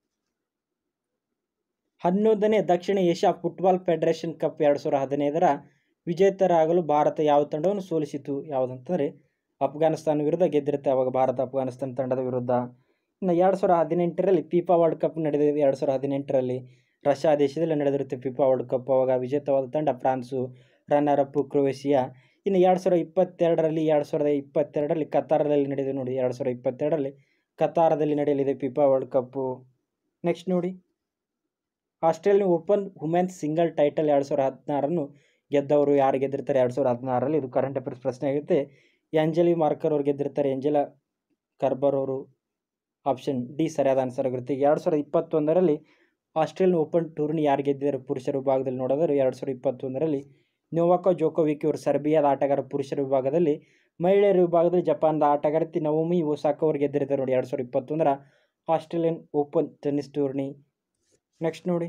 Speaker 1: ಹನ್ನೊಂದನೇ ದಕ್ಷಿಣ ಏಷ್ಯಾ ಫುಟ್ಬಾಲ್ ಫೆಡರೇಷನ್ ಕಪ್ ಎರಡು ಸಾವಿರದ ಹದಿನೈದರ ವಿಜೇತರಾಗಲು ಭಾರತ ಯಾವ ತಂಡವನ್ನು ಸೋಲಿಸಿತು ಯಾವುದಂತಂದರೆ ಅಫ್ಘಾನಿಸ್ತಾನ ವಿರುದ್ಧ ಗೆದ್ದಿರುತ್ತೆ ಅವಾಗ ಭಾರತ ಅಫ್ಘಾನಿಸ್ತಾನ ತಂಡದ ವಿರುದ್ಧ ಇನ್ನು ಎರಡು ಸಾವಿರದ ಹದಿನೆಂಟರಲ್ಲಿ ಫಿಫಾ ವರ್ಲ್ಡ್ ಕಪ್ ನಡೆದಿದೆ ಎರಡು ಸಾವಿರದ ಹದಿನೆಂಟರಲ್ಲಿ ರಷ್ಯಾ ದೇಶದಲ್ಲಿ ನಡೆದಿರುತ್ತೆ ಫಿಫಾ ವರ್ಲ್ಡ್ ಕಪ್ ಅವಾಗ ವಿಜೇತವಾದ ತಂಡ ಫ್ರಾನ್ಸು ರನ್ನರ್ ಅಪ್ ಕ್ರೊವೇಷಿಯಾ ಇನ್ನು ಎರಡು ಸಾವಿರದ ಇಪ್ಪತ್ತೆರಡರಲ್ಲಿ ಎರಡು ಸಾವಿರದ ಇಪ್ಪತ್ತೆರಡರಲ್ಲಿ ಕತಾರದಲ್ಲಿ ನಡೆದಿದೆ ನೋಡಿ ಎರಡು ಸಾವಿರದ ಇಪ್ಪತ್ತೆರಡರಲ್ಲಿ ಕತಾರದಲ್ಲಿ ನಡೆಯಲಿದೆ ಫಿಫಾ ವರ್ಲ್ಡ್ ಕಪ್ಪು ನೆಕ್ಸ್ಟ್ ನೋಡಿ Australian open women's single title ಎರಡು ಸಾವಿರದ ಹದಿನಾರನ್ನು ಗೆದ್ದವರು ಯಾರು ಗೆದ್ದಿರ್ತಾರೆ ಎರಡು ಸಾವಿರದ ಹದಿನಾರರಲ್ಲಿ ಇದು ಕರೆಂಟ್ ಅಫೇರ್ಸ್ ಪ್ರಶ್ನೆ ಆಗುತ್ತೆ ಎಂಜಲಿ ಮಾರ್ಕರ್ ಅವರು ಗೆದ್ದಿರ್ತಾರೆ ಎಂಜೆಲಾ ಕರ್ಬರ್ ಅವರು ಆಪ್ಷನ್ ಡಿ ಸರಿಯಾದ ಆನ್ಸರ್ ಆಗಿರುತ್ತೆ ಎರಡು ಸಾವಿರದ ಇಪ್ಪತ್ತೊಂದರಲ್ಲಿ ಆಸ್ಟ್ರೇಲಿಯನ್ ಓಪನ್ ಟೂರ್ನಿ ಯಾರು ಗೆದ್ದಿದ್ದಾರೆ ಪುರುಷರ ವಿಭಾಗದಲ್ಲಿ ನೋಡಿದ್ರೆ ಎರಡು ಸಾವಿರದ ಇಪ್ಪತ್ತೊಂದರಲ್ಲಿ ನೋವಾಕೋ ಜೋಕೋವಿಕ್ ಇವರು ಸರ್ಬಿಯಾದ ಆಟಗಾರ ಪುರುಷರ ವಿಭಾಗದಲ್ಲಿ ಮಹಿಳೆಯರ ವಿಭಾಗದಲ್ಲಿ ಜಪಾನ್ದ ಆಟಗಾರ್ತಿ ನವೋಮಿ ಒಸಾಕ ಅವರು ಗೆದ್ದಿರ್ತಾರೆ ನೋಡಿ ಎರಡು ಸಾವಿರದ ಇಪ್ಪತ್ತೊಂದರ Australian open tennis tourney next ನೋಡಿ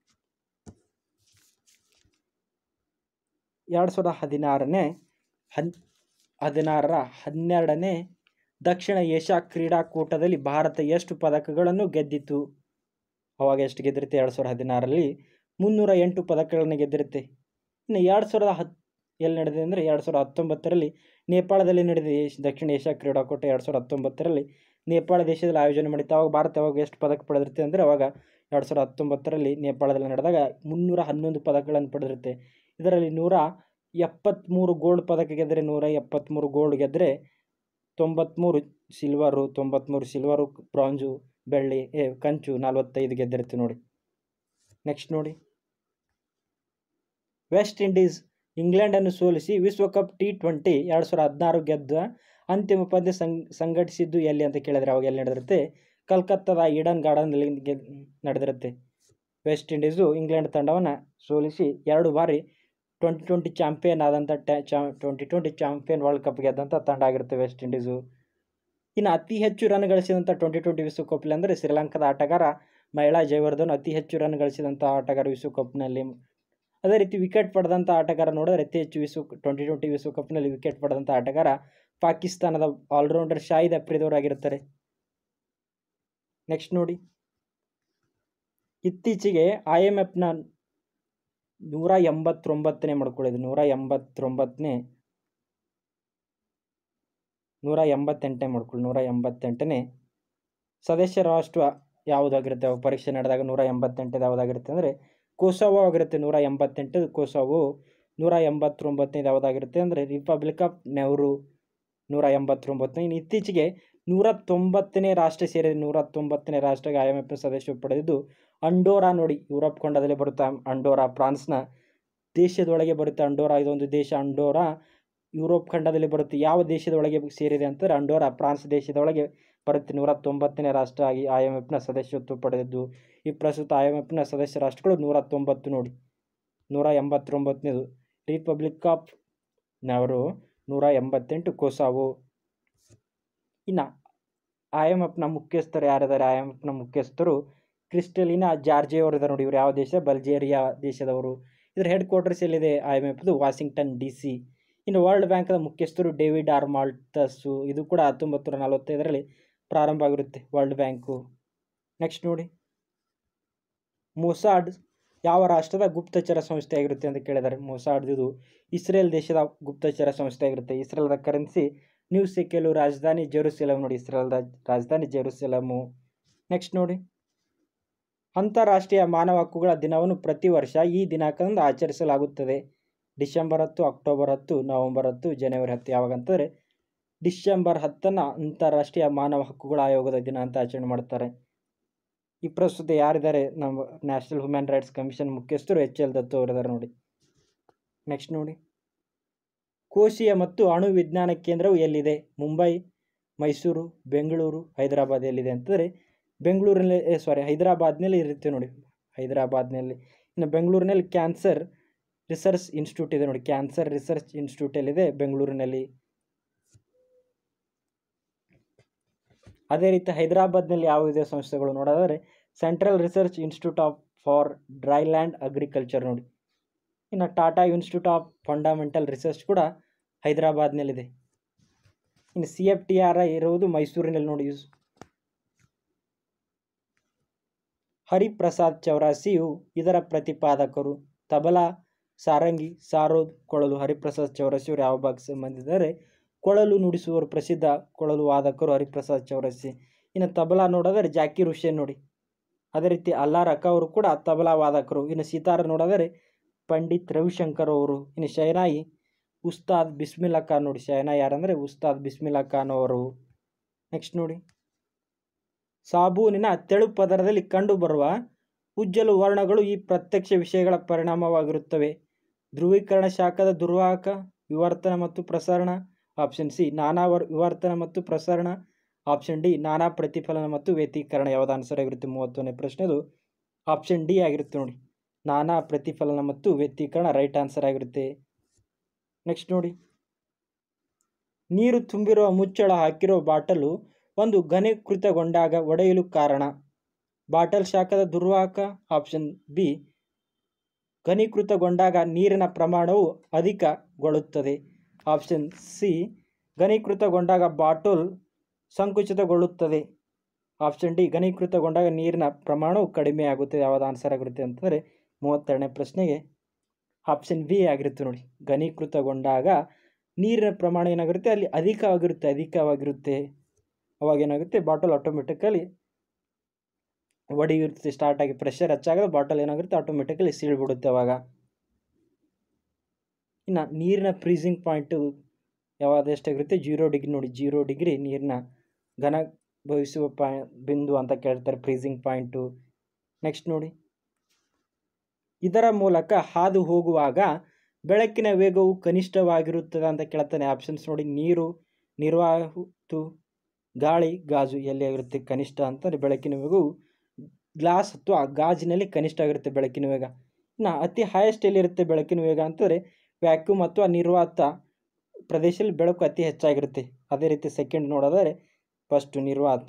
Speaker 1: ಎರಡು ಸಾವಿರದ ಹದಿನಾರನೇ ಹನ್ ಹದಿನಾರರ ಹನ್ನೆರಡನೇ ದಕ್ಷಿಣ ಏಷ್ಯಾ ಕ್ರೀಡಾಕೂಟದಲ್ಲಿ ಭಾರತ ಎಷ್ಟು ಪದಕಗಳನ್ನು ಗೆದ್ದಿತು ಅವಾಗ ಎಷ್ಟು ಗೆದ್ದಿರುತ್ತೆ ಎರಡು ಸಾವಿರದ ಹದಿನಾರರಲ್ಲಿ ಮುನ್ನೂರ ಎಂಟು ಪದಕಗಳನ್ನು ಗೆದ್ದಿರುತ್ತೆ ಇನ್ನು ಎರಡು ಸಾವಿರದ ಹತ್ ಎಲ್ಲಿ ನಡೆದಿದೆ ಅಂದರೆ ಎರಡು ಸಾವಿರದ ಹತ್ತೊಂಬತ್ತರಲ್ಲಿ ನೇಪಾಳದಲ್ಲಿ ನಡೆದಿದೆ ಏಷ್- ದಕ್ಷಿಣ ಏಷ್ಯಾ ಕ್ರೀಡಾಕೂಟ ಎರಡು ಸಾವಿರದ ಹತ್ತೊಂಬತ್ತರಲ್ಲಿ ನೇಪಾಳ ದೇಶದಲ್ಲಿ ಆಯೋಜನೆ ಮಾಡಿತ್ತು ಅವಾಗ ಭಾರತ ಅವಾಗ ಎಷ್ಟು ಪದಕ ಪಡೆದಿರುತ್ತೆ ಅಂದರೆ ಅವಾಗ ಎರಡು ಸಾವಿರದ ಹತ್ತೊಂಬತ್ತರಲ್ಲಿ ನೇಪಾಳದಲ್ಲಿ ನಡೆದಾಗ ಮುನ್ನೂರ ಹನ್ನೊಂದು ಪದಕಗಳನ್ನು ಪಡೆದಿರುತ್ತೆ ಇದರಲ್ಲಿ ನೂರ ಎಪ್ಪತ್ತ್ಮೂರು ಗೋಲ್ಡ್ ಪದಕ ಗೆದ್ದರೆ ನೂರ ಎಪ್ಪತ್ತ್ಮೂರು ಗೋಲ್ಡ್ ಗೆದ್ದರೆ ತೊಂಬತ್ತ್ಮೂರು ಸಿಲ್ವರು ತೊಂಬತ್ತ್ಮೂರು ಸಿಲ್ವರು ಬ್ರಾಂಜು ಬೆಳ್ಳಿ ಏ ಕಂಚು ನಲವತ್ತೈದು ಗೆದ್ದಿರುತ್ತೆ ನೋಡಿ ನೆಕ್ಸ್ಟ್ ನೋಡಿ ವೆಸ್ಟ್ ಇಂಡೀಸ್ ಇಂಗ್ಲೆಂಡನ್ನು ಸೋಲಿಸಿ ವಿಶ್ವಕಪ್ ಟಿ ಟ್ವೆಂಟಿ ಎರಡು ಸಾವಿರದ ಹದಿನಾರು ಗೆದ್ದ ಅಂತಿಮ ಪಂದ್ಯ ಸಂಗ್ ಸಂಘಟಿಸಿದ್ದು ಎಲ್ಲಿ ಅಂತ ಕೇಳಿದ್ರೆ ಅವಾಗ ಎಲ್ಲಿ ನಡೆದಿರುತ್ತೆ ಕಲ್ಕತ್ತಾದ ಈಡನ್ ಗಾರ್ಡನ್ನಲ್ಲಿ ಗೆದ್ ನಡೆದಿರುತ್ತೆ ವೆಸ್ಟ್ ಇಂಡೀಸು ಇಂಗ್ಲೆಂಡ್ ತಂಡವನ್ನು ಸೋಲಿಸಿ ಎರಡು ಬಾರಿ ಟ್ವೆಂಟಿ ಟ್ವೆಂಟಿ ಚಾಂಪಿಯನ್ ಆದಂಥ ಟ್ಯಾ ಚಾ twenty twenty champion world cup ಗೆದ್ದಂಥ ತಂಡ ಆಗಿರುತ್ತೆ ವೆಸ್ಟ್ ಇಂಡೀಸು ಇನ್ನು ಅತಿ ಹೆಚ್ಚು ರನ್ ಗಳಿಸಿದಂಥ ಟ್ವೆಂಟಿ ಟ್ವೆಂಟಿ ವಿಶ್ವಕಪ್ಲಿ ಅಂದರೆ ಶ್ರೀಲಂಕಾದ ಆಟಗಾರ ಮಹಿಳಾ ಜಯವರ್ಧನ್ ಅತಿ ಹೆಚ್ಚು ರನ್ ಗಳಿಸಿದಂಥ ಆಟಗಾರ ವಿಶ್ವಕಪ್ನಲ್ಲಿ ಅದೇ ರೀತಿ ವಿಕೆಟ್ ಪಡೆದಂಥ ಆಟಗಾರ ನೋಡಿದ್ರೆ ಅತಿ ಹೆಚ್ಚು ವಿಶ್ವ ಟ್ವೆಂಟಿ ಟ್ವೆಂಟಿ ವಿಶ್ವಕಪ್ನಲ್ಲಿ ವಿಕೆಟ್ ಪಡೆದಂಥ ಆಟಗಾರ ಪಾಕಿಸ್ತಾನದ ಆಲ್ರೌಂಡರ್ ಶಾಹಿದ್ ಅಫ್ರಿದವರಾಗಿರ್ತಾರೆ ನೆಕ್ಸ್ಟ್ ನೋಡಿ ಇತ್ತೀಚೆಗೆ ಐ ಎಮ್ ಎಫ್ನ ನೂರ ಎಂಬತ್ತೊಂಬತ್ತನೇ ಮಾಡ್ಕೊಳ್ಳೋದು ನೂರ ಎಂಬತ್ತೊಂಬತ್ತನೇ ನೂರ ಎಂಬತ್ತೆಂಟನೇ ಮಾಡ್ಕೊಳ್ಳಿ ನೂರ ಎಂಬತ್ತೆಂಟನೇ ಸದಸ್ಯ ರಾಷ್ಟ್ರ ಯಾವುದಾಗಿರುತ್ತೆ ಅವು ಪರೀಕ್ಷೆ ನಡೆದಾಗ ನೂರ ಎಂಬತ್ತೆಂಟದು ಯಾವುದಾಗಿರುತ್ತೆ ಅಂದರೆ ಕೋಸೋವೋ ಆಗಿರುತ್ತೆ ನೂರ ಎಂಬತ್ತೆಂಟು ಕೋಸೋವೋ ನೂರ ಎಂಬತ್ತೊಂಬತ್ತನೇದು ಯಾವುದಾಗಿರುತ್ತೆ ಅಂದರೆ ರಿಪಬ್ಲಿಕ್ ಆಫ್ ನೆಹರು ನೂರ ಎಂಬತ್ತೊಂಬತ್ತನೇ ಇನ್ನು ಇತ್ತೀಚೆಗೆ ನೂರ ತೊಂಬತ್ತನೇ ರಾಷ್ಟ್ರ ಸೇರಿದ ನೂರ ತೊಂಬತ್ತನೇ ರಾಷ್ಟ್ರಕ್ಕೆ ಐ ಎಮ್ ಎಫ್ ಸದಸ್ಯ ಪಡೆದಿದ್ದು ಅಂಡೋರಾ ನೋಡಿ ಯುರೋಪ್ ಖಂಡದಲ್ಲಿ ಬರುತ್ತೆ ಅಂಡೋರಾ ಫ್ರಾನ್ಸ್ನ ದೇಶದೊಳಗೆ ಬರುತ್ತೆ ಅಂಡೋರಾ ಇದೊಂದು ದೇಶ ಅಂಡೋರಾ ಯುರೋಪ್ ಖಂಡದಲ್ಲಿ ಬರುತ್ತೆ ಯಾವ ದೇಶದೊಳಗೆ ಸೇರಿದೆ ಅಂತಾರೆ ಅಂಡೋರಾ ಫ್ರಾನ್ಸ್ ದೇಶದೊಳಗೆ ಬರುತ್ತೆ ನೂರ ತೊಂಬತ್ತನೇ ರಾಷ್ಟ್ರ ಆಗಿ ಐ ಎಮ್ ಎಫ್ನ ಸದಸ್ಯತ್ವ ಪಡೆದಿದ್ದು ಈ ಪ್ರಸ್ತುತ ಐ ಎಮ್ ಎಫ್ನ ಸದಸ್ಯ ರಾಷ್ಟ್ರಗಳು ನೂರ ತೊಂಬತ್ತು ನೋಡಿ ನೂರ ಎಂಬತ್ತೊಂಬತ್ತನೇದು ರಿಪಬ್ಲಿಕ್ ಆಫ್ ನವರು ನೂರ ಎಂಬತ್ತೆಂಟು ಕೋಸಾವು ಇನ್ನು ಐ ಎಮ್ ಎಫ್ನ ಮುಖ್ಯಸ್ಥರು ಯಾರಿದ್ದಾರೆ ಐ ಎಮ್ ಎಫ್ನ ಮುಖ್ಯಸ್ಥರು ಕ್ರಿಸ್ಟಲಿನ ಜಾರ್ಜಿ ಅವರು ಇದ್ದಾರೆ ನೋಡಿ ಇವರು ಯಾವ ದೇಶ ಬಲ್ಜೇರಿಯಾ ದೇಶದವರು ಇದರ ಹೆಡ್ ಕ್ವಾರ್ಟರ್ಸ್ ಎಲ್ಲಿದೆ ಐ ಎಮ್ ಎಫ್ದು ವಾಷಿಂಗ್ಟನ್ ಡಿ ಸಿ ಇನ್ನು ವರ್ಲ್ಡ್ ಬ್ಯಾಂಕ್ನ ಮುಖ್ಯಸ್ಥರು ಡೇವಿಡ್ ಆರ್ ಮಾಲ್ಟಸ್ಸು ಇದು ಕೂಡ ಹತ್ತೊಂಬತ್ತು ನೂರ ನಲವತ್ತೈದರಲ್ಲಿ ಪ್ರಾರಂಭ ಆಗಿರುತ್ತೆ ವರ್ಲ್ಡ್ ಬ್ಯಾಂಕು ನೆಕ್ಸ್ಟ್ ನೋಡಿ ಮೊಸಾಡ್ ಯಾವ ರಾಷ್ಟ್ರದ ಗುಪ್ತಚರ ಸಂಸ್ಥೆ ಆಗಿರುತ್ತೆ ಅಂತ ಕೇಳಿದ್ದಾರೆ ಮೊಸಾಡ್ ಇದು ಇಸ್ರೇಲ್ ದೇಶದ ಗುಪ್ತಚರ ಸಂಸ್ಥೆ ಆಗಿರುತ್ತೆ ಇಸ್ರೇಲ್ದ ಕರೆನ್ಸಿ ನ್ಯೂ ಸೆಕೆಲು ರಾಜಧಾನಿ ಜೆರುಸೆಲಮ್ ನೋಡಿ ಇಸ್ರೇಲ್ದ ರಾಜಧಾನಿ ಜೆರುಸೆಲಮು ನೆಕ್ಸ್ಟ್ ನೋಡಿ ಅಂತಾರಾಷ್ಟ್ರೀಯ ಮಾನವ ಹಕ್ಕುಗಳ ದಿನವನ್ನು ಪ್ರತಿ ವರ್ಷ ಈ ದಿನಾಂಕದಂದು ಆಚರಿಸಲಾಗುತ್ತದೆ ಡಿಸೆಂಬರ್ ಹತ್ತು ಅಕ್ಟೋಬರ್ ಹತ್ತು ನವಂಬರ್ ಹತ್ತು ಜನವರಿ ಹತ್ತು ಯಾವಾಗ ಅಂತಂದರೆ ಡಿಸೆಂಬರ್ ಹತ್ತನ್ನು ಅಂತಾರಾಷ್ಟ್ರೀಯ ಮಾನವ ಹಕ್ಕುಗಳ ಆಯೋಗದ ದಿನ ಅಂತ ಆಚರಣೆ ಮಾಡ್ತಾರೆ ಈ ಪ್ರಸ್ತುತ ಯಾರಿದ್ದಾರೆ ನಮ್ಮ ನ್ಯಾಷನಲ್ ಹ್ಯೂಮನ್ ರೈಟ್ಸ್ ಕಮಿಷನ್ ಮುಖ್ಯಸ್ಥರು ಎಚ್ ಎಲ್ ದತ್ತು ಅವರಿದ್ದಾರೆ ನೋಡಿ ನೆಕ್ಸ್ಟ್ ನೋಡಿ ಕೋಶೀಯ ಮತ್ತು ಅಣು ವಿಜ್ಞಾನ ಕೇಂದ್ರವು ಎಲ್ಲಿದೆ ಮುಂಬೈ ಮೈಸೂರು ಬೆಂಗಳೂರು ಹೈದರಾಬಾದ್ ಎಲ್ಲಿದೆ ಅಂತಂದರೆ ಬೆಂಗಳೂರಿನಲ್ಲಿ ಸಾರಿ ಹೈದರಾಬಾದ್ನಲ್ಲಿ ಇರುತ್ತೆ ನೋಡಿ ಹೈದರಾಬಾದ್ನಲ್ಲಿ ಇನ್ನು ಬೆಂಗಳೂರಿನಲ್ಲಿ ಕ್ಯಾನ್ಸರ್ ರಿಸರ್ಚ್ ಇನ್ಸ್ಟಿಟ್ಯೂಟ್ ಇದೆ ನೋಡಿ ಕ್ಯಾನ್ಸರ್ ರಿಸರ್ಚ್ ಇನ್ಸ್ಟಿಟ್ಯೂಟ್ ಎಲ್ಲಿದೆ ಬೆಂಗಳೂರಿನಲ್ಲಿ ಅದೇ ರೀತಿ ಹೈದರಾಬಾದ್ನಲ್ಲಿ ಯಾವ ಇದೆ ಸಂಸ್ಥೆಗಳು ನೋಡೋದಾದರೆ central research institute of for dryland agriculture ನೋಡಿ ಇನ್ನು Tata institute of fundamental research ಕೂಡ ಹೈದರಾಬಾದ್ನಲ್ಲಿದೆ ಇನ್ನು C F T R I ಇರುವುದು ಮೈಸೂರಿನಲ್ಲಿ ನೋಡಿ ಹರಿಪ್ರಸಾದ್ ಚೌರಾಸಿಯು ಇದರ ಪ್ರತಿಪಾದಕರು ತಬಲಾ ಸಾರಂಗಿ ಸಾರೋದ್ ಕೊಳಲು ಹರಿಪ್ರಸಾದ್ ಚೌರಸಿಯವರು ಯಾವ ಭಾಗಕ್ಕೆ ಸಂಬಂಧಿಸಿದರೆ ಕೊಳಲು ನುಡಿಸುವವರು ಪ್ರಸಿದ್ಧ ಕೊಳಲು ವಾದಕರು ಹರಿಪ್ರಸಾದ್ ಚೌರಸಿ ಇನ್ನು ತಬಲಾ ನೋಡೋದರೆ ಜಾಕೀರ್ ಹುಸೇನ್ ನೋಡಿ ಅದೇ ರೀತಿ ಅಲ್ಲಾರ್ ಅಕ್ಕ ಅವರು ಕೂಡ ತಬಲಾ ವಾದಕರು ಇನ್ನು ಸಿತಾರ ನೋಡೋದರೆ ಪಂಡಿತ್ ರವಿಶಂಕರ್ ಅವರು ಇನ್ನು ಶಹನಾಯಿ ಉಸ್ತಾದ್ ಬಿಸ್ಮಿಲ್ಲಾ ಖಾನ್ ನೋಡಿ ಶಹನಾಯಿ ಯಾರಂದರೆ ಉಸ್ತಾದ್ ಬಿಸ್ಮಿಲ್ಲಾ ಖಾನ್ ಅವರು ನೆಕ್ಸ್ಟ್ ನೋಡಿ ಸಾಬೂನಿನ ತೆಳು ಪದರದಲ್ಲಿ ಕಂಡುಬರುವ ಉಜ್ಜಲು ವರ್ಣಗಳು ಈ ಪ್ರತ್ಯಕ್ಷ ವಿಷಯಗಳ ಪರಿಣಾಮವಾಗಿರುತ್ತವೆ ಧ್ರುವೀಕರಣ ಶಾಖದ ದುರ್ವಾಹಕ ವಿವರ್ತನ ಮತ್ತು ಪ್ರಸರಣ ಆಪ್ಷನ್ ಸಿ ನಾನಾ ವರ್ ವಿವರ್ತನ ಮತ್ತು ಪ್ರಸರಣ ಆಪ್ಷನ್ ಡಿ ನಾನಾ ಪ್ರತಿಫಲನ ಮತ್ತು ವ್ಯತೀಕರಣ ಯಾವುದು ಆನ್ಸರ್ ಆಗಿರುತ್ತೆ ಮೂವತ್ತೊಂದನೇ ಪ್ರಶ್ನೆದು ಆಪ್ಷನ್ ಡಿ ಆಗಿರುತ್ತೆ ನೋಡಿ ನಾನಾ ಪ್ರತಿಫಲನ ಮತ್ತು ವ್ಯತೀಕರಣ ರೈಟ್ ಆನ್ಸರ್ ಆಗಿರುತ್ತೆ ನೆಕ್ಸ್ಟ್ ನೋಡಿ ನೀರು ತುಂಬಿರುವ ಮುಚ್ಚಳ ಹಾಕಿರೋ ಬಾಟಲು ಒಂದು ಘನೀಕೃತಗೊಂಡಾಗ ಒಡೆಯಲು ಕಾರಣ ಬಾಟಲ್ ಶಾಖದ ದುರ್ವಾಹಕ ಆಪ್ಷನ್ ಬಿ ಘನೀಕೃತಗೊಂಡಾಗ ನೀರಿನ ಪ್ರಮಾಣವು ಅಧಿಕಗೊಳ್ಳುತ್ತದೆ ಆಪ್ಷನ್ ಸಿ ಘನೀಕೃತಗೊಂಡಾಗ ಬಾಟಲ್ ಸಂಕುಚಿತಗೊಳ್ಳುತ್ತದೆ ಆಪ್ಷನ್ ಡಿ ಘನೀಕೃತಗೊಂಡಾಗ ನೀರಿನ ಪ್ರಮಾಣವು ಕಡಿಮೆ ಆಗುತ್ತದೆ ಯಾವುದು ಆನ್ಸರ್ ಆಗಿರುತ್ತೆ ಅಂತಂದರೆ ಮೂವತ್ತೆರಡನೇ ಪ್ರಶ್ನೆಗೆ ಆಪ್ಷನ್ ಬಿ ಆಗಿರುತ್ತೆ ನೋಡಿ ಘನೀಕೃತಗೊಂಡಾಗ ನೀರಿನ ಪ್ರಮಾಣ ಏನಾಗಿರುತ್ತೆ ಅಲ್ಲಿ ಅಧಿಕವಾಗಿರುತ್ತೆ ಅಧಿಕವಾಗಿರುತ್ತೆ ಅವಾಗ ಏನಾಗುತ್ತೆ ಬಾಟಲ್ ಆಟೋಮೆಟಿಕಲಿ ಒಡೆಯುತ್ತೆ ಸ್ಟಾರ್ಟ್ ಆಗಿ ಪ್ರೆಷರ್ ಹೆಚ್ಚಾಗದ ಬಾಟಲ್ ಏನಾಗುತ್ತೆ ಆಟೋಮೆಟಿಕಲಿ ಸೀಳ್ಬಿಡುತ್ತೆ ಅವಾಗ ಇನ್ನು ನೀರಿನ ಫ್ರೀಸಿಂಗ್ ಪಾಯಿಂಟು ಯಾವಾಗ ಎಷ್ಟಾಗಿರುತ್ತೆ ಜೀರೋ ಡಿಗ್ರಿ ನೋಡಿ ಜೀರೋ ಡಿಗ್ರಿ ನೀರಿನ ಘನ ಭವಿಸುವ ಪಾಯ್ ಬಿಂದು ಅಂತ ಕೇಳ್ತಾರೆ ಫ್ರೀಸಿಂಗ್ ಪಾಯಿಂಟು ನೆಕ್ಸ್ಟ್ ನೋಡಿ ಇದರ ಮೂಲಕ ಹಾದು ಹೋಗುವಾಗ ಬೆಳಕಿನ ವೇಗವು ಕನಿಷ್ಠವಾಗಿರುತ್ತದೆ ಅಂತ ಕೇಳ್ತಾನೆ ಆಪ್ಷನ್ಸ್ ನೋಡಿ ನೀರು ನಿರ್ವಾಹು ಗಾಳಿ ಗಾಜು ಎಲ್ಲಿ ಆಗಿರುತ್ತೆ ಕನಿಷ್ಠ ಅಂತಂದರೆ ಬೆಳಕಿನ ವೇಗವು ಗ್ಲಾಸ್ ಅಥವಾ ಗಾಜಿನಲ್ಲಿ ಕನಿಷ್ಠ ಆಗಿರುತ್ತೆ ಬೆಳಕಿನ ವೇಗ ಇನ್ನು ಅತಿ ಹೈಯೆಸ್ಟ್ ಎಲ್ಲಿರುತ್ತೆ ಬೆಳಕಿನ ವೇಗ ಅಂತಂದರೆ ವ್ಯಾಕ್ಯೂಮ್ ಅಥವಾ ನಿರ್ವಾತ ಪ್ರದೇಶದಲ್ಲಿ ಬೆಳಕು ಅತಿ ಹೆಚ್ಚಾಗಿರುತ್ತೆ ಅದೇ ರೀತಿ ಸೆಕೆಂಡ್ ನೋಡೋದಾದರೆ ಫಸ್ಟು ನಿರ್ವಾತ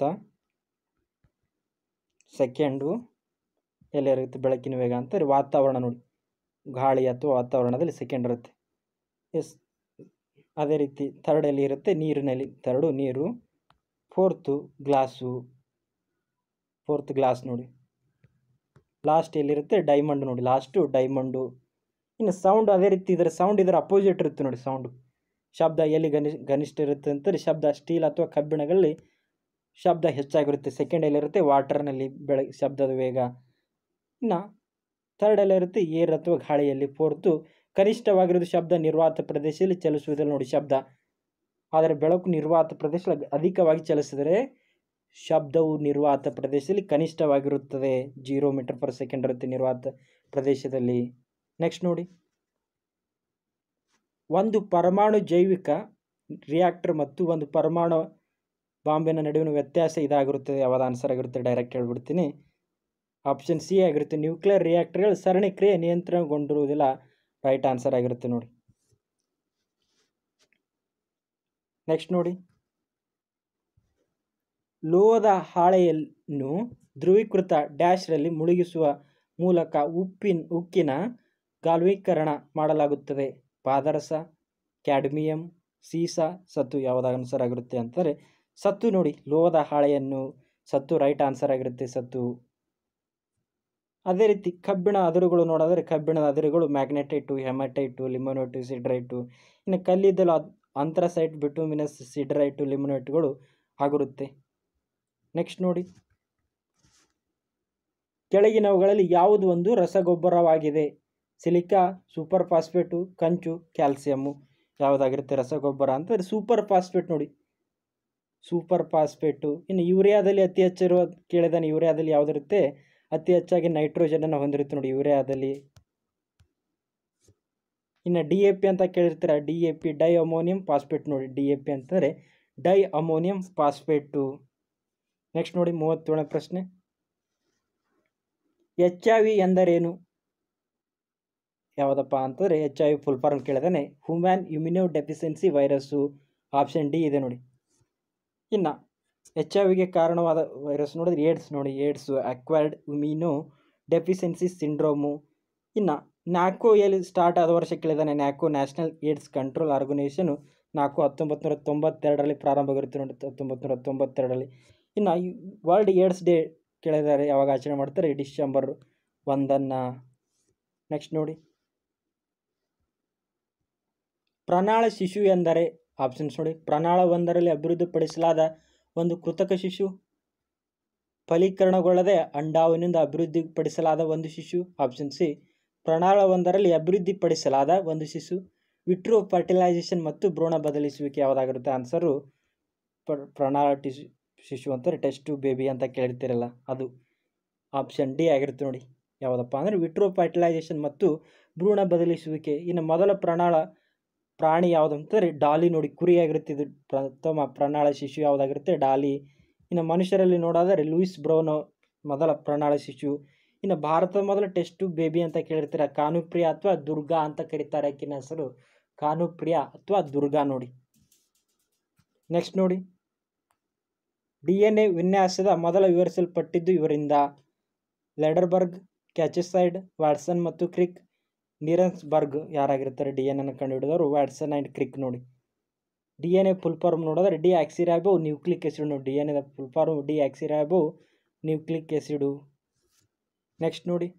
Speaker 1: ಸೆಕೆಂಡು ಎಲ್ಲಿರುತ್ತೆ ಬೆಳಕಿನ ವೇಗ ಅಂತಾರೆ ವಾತಾವರಣ ನೋಡಿ ಗಾಳಿ ಅಥವಾ ವಾತಾವರಣದಲ್ಲಿ ಸೆಕೆಂಡ್ ಇರುತ್ತೆ ಎಸ್ ಅದೇ ರೀತಿ ಥರ್ಡ್ ಎಲ್ಲಿ ಇರುತ್ತೆ ನೀರಿನಲ್ಲಿ ಥರ್ಡು ನೀರು ಫೋರ್ತು ಗ್ಲಾಸು ಫೋರ್ತ್ ಗ್ಲಾಸ್ ನೋಡಿ ಲಾಸ್ಟ್ ಎಲ್ಲಿರುತ್ತೆ ಡೈಮಂಡ್ ನೋಡಿ ಲಾಸ್ಟು ಡೈಮಂಡು ಇನ್ನು ಸೌಂಡ್ ಅದೇ ರೀತಿ ಇದರ ಸೌಂಡ್ ಇದರ ಅಪೋಸಿಟ್ ಇರುತ್ತೆ ನೋಡಿ ಸೌಂಡು ಶಬ್ದ ಎಲ್ಲಿ ಗನಿ ಗನಿಷ್ಠ ಇರುತ್ತೆ ಅಂತಾರೆ ಶಬ್ದ ಸ್ಟೀಲ್ ಅಥವಾ ಕಬ್ಬಿಣಗಳಲ್ಲಿ ಶಬ್ದ ಹೆಚ್ಚಾಗಿರುತ್ತೆ ಸೆಕೆಂಡ್ ಎಲ್ಲಿರುತ್ತೆ ವಾಟರ್ನಲ್ಲಿ ಬೆಳ ಶಬ್ದದ ವೇಗ ಇನ್ನು ಥರ್ಡ್ ಎಲ್ಲಿರುತ್ತೆ ಏರ್ ಅಥವಾ ಗಾಳಿಯಲ್ಲಿ ಫೋರ್ತು ಕನಿಷ್ಠವಾಗಿರೋದು ಶಬ್ದ ನಿರ್ವಾತ ಪ್ರದೇಶದಲ್ಲಿ ಚಲಿಸುವುದಿಲ್ಲ ನೋಡಿ ಶಬ್ದ ಆದರೆ ಬೆಳಕು ನಿರ್ವಾತ ಪ್ರದೇಶದಲ್ಲಿ ಅಧಿಕವಾಗಿ ಚಲಿಸಿದರೆ ಶಬ್ದವು ನಿರ್ವಾತ ಪ್ರದೇಶದಲ್ಲಿ ಕನಿಷ್ಠವಾಗಿರುತ್ತದೆ ಜೀರೋ ಮೀಟರ್ ಪರ್ ಸೆಕೆಂಡ್ ಇರುತ್ತೆ ನಿರ್ವಾತ ಪ್ರದೇಶದಲ್ಲಿ ನೆಕ್ಸ್ಟ್ ನೋಡಿ ಒಂದು ಪರಮಾಣು ಜೈವಿಕ ರಿಯಾಕ್ಟರ್ ಮತ್ತು ಒಂದು ಪರಮಾಣು ಬಾಂಬಿನ ನಡುವಿನ ವ್ಯತ್ಯಾಸ ಇದಾಗಿರುತ್ತದೆ ಯಾವ್ದು ಆನ್ಸರ್ ಆಗಿರುತ್ತೆ ಡೈರೆಕ್ಟ್ ಹೇಳ್ಬಿಡ್ತೀನಿ ಆಪ್ಷನ್ ಸಿ ಆಗಿರುತ್ತೆ ನ್ಯೂಕ್ಲಿಯರ್ ರಿಯಾಕ್ಟರ್ಗಳು ಸರಣಿ ಕ್ರಿಯೆ ನಿಯಂತ್ರಣಗೊಂಡಿರುವುದಿಲ್ಲ ರೈಟ್ ಆನ್ಸರ್ ಆಗಿರುತ್ತೆ ನೋಡಿ ನೆಕ್ಸ್ಟ್ ನೋಡಿ ಲೋಹದ ಹಾಳೆಯನ್ನು ಧ್ರುವೀಕೃತ ಡ್ಯಾಶ್ರಲ್ಲಿ ಮುಳುಗಿಸುವ ಮೂಲಕ ಉಪ್ಪಿನ ಉಕ್ಕಿನ ಗಾಲ್ವೀಕರಣ ಮಾಡಲಾಗುತ್ತದೆ ಪಾದರಸ ಕ್ಯಾಡ್ಮಿಯಂ ಸೀಸ ಸತ್ತು ಯಾವ್ದು ಆನ್ಸರ್ ಆಗಿರುತ್ತೆ ಅಂತಾರೆ ಸತ್ತು ನೋಡಿ ಲೋಹದ ಹಾಳೆಯನ್ನು ಸತ್ತು ರೈಟ್ ಆನ್ಸರ್ ಆಗಿರುತ್ತೆ ಸತ್ತು ಅದೇ ರೀತಿ ಕಬ್ಬಿಣ ಅದಿರುಗಳು ನೋಡಿದ್ರೆ ಕಬ್ಬಿಣದ ಅದಿರುಗಳು ಮ್ಯಾಗ್ನೆಟೈಟು ಹೆಮಟೈಟು ಲಿಮೋನೈಟು ಸಿಡ್ರೈಟು ಇನ್ನು ಕಲ್ಲಿದ್ದಲು ಅಂಥ್ರಸೈಟ್ ಬಿಟುಮಿನಸ್ ಸಿಡ್ರೈಟು ಲಿಮೋನೈಟ್ಗಳು ಆಗಿರುತ್ತೆ ನೆಕ್ಸ್ಟ್ ನೋಡಿ ಕೆಳಗಿನವುಗಳಲ್ಲಿ ಯಾವುದು ಒಂದು ರಸಗೊಬ್ಬರವಾಗಿದೆ ಸಿಲಿಕಾ ಸೂಪರ್ ಫಾಸ್ಫೇಟು ಕಂಚು ಕ್ಯಾಲ್ಸಿಯಮ್ಮು ಯಾವುದಾಗಿರುತ್ತೆ ರಸಗೊಬ್ಬರ ಅಂತಂದರೆ ಸೂಪರ್ ಫಾಸ್ಫೇಟ್ ನೋಡಿ ಸೂಪರ್ ಫಾಸ್ಫೇಟು ಇನ್ನು ಯೂರಿಯಾದಲ್ಲಿ ಅತಿ ಹೆಚ್ಚಿರುವ ಕೇಳಿದಾನೆ ಯೂರಿಯಾದಲ್ಲಿ ಯಾವುದಿರುತ್ತೆ ಅತಿ ಹೆಚ್ಚಾಗಿ ನೈಟ್ರೋಜನನ್ನು ಹೊಂದಿರುತ್ತೆ ನೋಡಿ ಯೂರಿಯಾದಲ್ಲಿ ಇನ್ನು ಡಿ ಎ ಪಿ ಅಂತ ಕೇಳಿರ್ತೀರ D A P diammonium phosphate ನೋಡಿ ಡಿ ಎ ಪಿ ಅಂತಂದರೆ ಡೈ ಅಮೋನಿಯಂ ಫಾಸ್ಫೇಟು ನೆಕ್ಸ್ಟ್ ನೋಡಿ ಮೂವತ್ತೇಳನೇ ಪ್ರಶ್ನೆ ಎಚ್ ಐ ವಿ ಎಂದರೇನು ಯಾವುದಪ್ಪ ಅಂತಂದರೆ H I V full form ಕೇಳಿದಾನೆ human immunodeficiency virus option D ಇದೆ ನೋಡಿ ಇನ್ನು ಎಚ್ ಐ ವಿಗೆ ಕಾರಣವಾದ ವೈರಸ್ ನೋಡಿದ್ರೆ ಏಡ್ಸ್ ನೋಡಿ AIDS acquired immunodeficiency syndrome ಇನ್ನು ನ್ಯಾಕೋ ಎಲ್ಲಿ ಸ್ಟಾರ್ಟ್ ಆದ ವರ್ಷ ಕೇಳಿದಾನೆ NACO national AIDS control organisation ನಾಲ್ಕು ಹತ್ತೊಂಬತ್ತು ನೂರ ತೊಂಬತ್ತೆರಡರಲ್ಲಿ ಪ್ರಾರಂಭವಾಗಿರುತ್ತೆ ನೋಡಿ ಹತ್ತೊಂಬತ್ತು ನೂರ ತೊಂಬತ್ತೆರಡರಲ್ಲಿ ಇನ್ನು ವರ್ಲ್ಡ್ ಏಡ್ಸ್ ಡೇ ಕೇಳಿದ್ದಾರೆ ಯಾವಾಗ ಆಚರಣೆ ಮಾಡ್ತಾರೆ ಡಿಸೆಂಬರ್ ಒಂದನ್ನು ನೆಕ್ಸ್ಟ್ ನೋಡಿ ಪ್ರಣಾಳ ಶಿಶು ಎಂದರೆ ಆಪ್ಷನ್ಸ್ ನೋಡಿ ಪ್ರಣಾಳ ಒಂದರಲ್ಲಿ ಅಭಿವೃದ್ಧಿಪಡಿಸಲಾದ ಒಂದು ಕೃತಕ ಶಿಶು ಫಲೀಕರಣಗೊಳ್ಳದೆ ಅಂಡಾವಿನಿಂದ ಅಭಿವೃದ್ಧಿಪಡಿಸಲಾದ ಒಂದು ಶಿಶು ಆಪ್ಷನ್ ಸಿ ಪ್ರಣಾಳ ಒಂದರಲ್ಲಿ ಅಭಿವೃದ್ಧಿಪಡಿಸಲಾದ ಒಂದು ಶಿಶು ವಿಟ್ರೋ ಫರ್ಟಿಲೈಸೇಷನ್ ಮತ್ತು ಭ್ರೂಣ ಬದಲಿಸುವಿಕೆ ಯಾವುದಾಗಿರುತ್ತೆ ಆನ್ಸರು ಪ್ರಣಾಳ ಟಿಶು ಶಿಶು ಅಂತಾರೆ ಟೆಸ್ಟು ಬೇಬಿ ಅಂತ ಕೇಳಿರ್ತೀರಲ್ಲ ಅದು ಆಪ್ಷನ್ ಡಿ ಆಗಿರುತ್ತೆ ನೋಡಿ ಯಾವುದಪ್ಪ ಅಂದರೆ ವಿಟ್ರೋ ಫರ್ಟಿಲೈಸೇಷನ್ ಮತ್ತು ಭ್ರೂಣ ಬದಲಿಸುವಿಕೆ ಇನ್ನು ಮೊದಲ ಪ್ರಣಾಳ ಪ್ರಾಣಿ ಯಾವುದಂತಂದರೆ ಡಾಲಿ ನೋಡಿ ಕುರಿಯಾಗಿರುತ್ತೆ ಇದು ಪ್ರಥಮ ಪ್ರಣಾಳ ಶಿಶು ಯಾವುದಾಗಿರುತ್ತೆ ಡಾಲಿ ಇನ್ನು ಮನುಷ್ಯರಲ್ಲಿ ನೋಡೋದಾದ್ರೆ ಲೂಯಿಸ್ ಬ್ರೌನ್ ಮೊದಲ ಪ್ರಣಾಳ ಶಿಶು ಇನ್ನು ಭಾರತದ ಮೊದಲ ಟೆಸ್ಟು ಬೇಬಿ ಅಂತ ಕೇಳಿರ್ತೀರ ಕಾನುಪ್ರಿಯ ಅಥವಾ ದುರ್ಗಾ ಅಂತ ಕರೀತಾರೆ ಆಕಿನ ಹೆಸರು ಕಾನುಪ್ರಿಯ ಅಥವಾ ದುರ್ಗಾ ನೋಡಿ ನೆಕ್ಸ್ಟ್ ನೋಡಿ ಡಿ ಎನ್ ಎ ವಿನ್ಯಾಸದ ಮೊದಲ ವಿವರಿಸಲ್ಪಟ್ಟಿದ್ದು ಇವರಿಂದ ಲೆಡರ್ಬರ್ಗ್ ಕ್ಯಾಚಸೈಡ್ ವ್ಯಾಟ್ಸನ್ ಮತ್ತು ಕ್ರಿಕ್ ನೀರನ್ಸ್ಬರ್ಗ್ ಯಾರಾಗಿರ್ತಾರೆ ಡಿ ಎನ್ ಎನ ಕಂಡುಹಿಡಿದವರು ವ್ಯಾಟ್ಸನ್ ಆ್ಯಂಡ್ ಕ್ರಿಕ್ ನೋಡಿ D N A full form ನೋಡಿದ್ರೆ ಡಿ ಆಕ್ಸಿರಾಬೋ ನ್ಯೂಕ್ಲಿಕ್ ಆಸಿಡ್ ನೋಡಿ ಡಿ ಎನ್ ಎದ full form deoxyribonucleic acid next ನೋಡಿ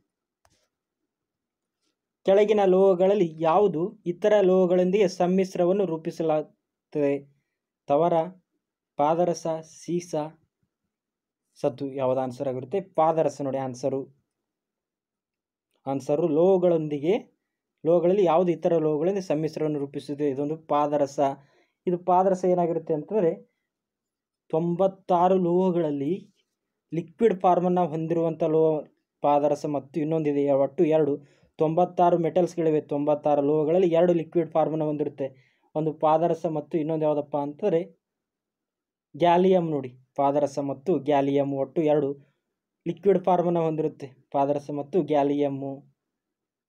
Speaker 1: ಕೆಳಗಿನ ಲೋಹಗಳಲ್ಲಿ ಯಾವುದು ಇತರ ಲೋಹಗಳೊಂದಿಗೆ ಸಮ್ಮಿಶ್ರವನ್ನು ರೂಪಿಸಲಾಗುತ್ತದೆ ತವರ ಪಾದರಸ ಸೀಸ ಸತ್ತು ಯಾವುದು ಆನ್ಸರ್ ಆಗಿರುತ್ತೆ ಪಾದರಸ ನೋಡಿ ಆನ್ಸರು ಆನ್ಸರು ಲೋಹಗಳೊಂದಿಗೆ ಲೋಹಗಳಲ್ಲಿ ಯಾವುದು ಇತರ ಲೋಹಗಳಿಂದ ಸಮ್ಮಿಶ್ರವನ್ನು ರೂಪಿಸುತ್ತದೆ ಇದೊಂದು ಪಾದರಸ ಇದು ಪಾದರಸ ಏನಾಗಿರುತ್ತೆ ಅಂತಂದರೆ ತೊಂಬತ್ತಾರು ಲೋಹಗಳಲ್ಲಿ ಲಿಕ್ವಿಡ್ ಫಾರ್ಮನ್ನು ಹೊಂದಿರುವಂಥ ಲೋಹ ಪಾದರಸ ಮತ್ತು ಇನ್ನೊಂದಿದೆ ಒಟ್ಟು ಎರಡು ತೊಂಬತ್ತಾರು ಮೆಟಲ್ಸ್ಗಳಿವೆ ತೊಂಬತ್ತಾರು ಲೋಹಗಳಲ್ಲಿ ಎರಡು ಲಿಕ್ವಿಡ್ ಫಾರ್ಮನ್ನು ಹೊಂದಿರುತ್ತೆ ಒಂದು ಪಾದರಸ ಮತ್ತು ಇನ್ನೊಂದು ಯಾವುದಪ್ಪ ಅಂತಂದರೆ ಗ್ಯಾಲಿಯಂ ನೋಡಿ ಪಾದರಸ ಮತ್ತು ಗ್ಯಾಲಿಯಮ್ ಒಟ್ಟು ಎರಡು ಲಿಕ್ವಿಡ್ ಫಾರ್ಮನ್ನು ಹೊಂದಿರುತ್ತೆ ಪಾದರಸ ಮತ್ತು ಗ್ಯಾಲಿಯಮ್ಮು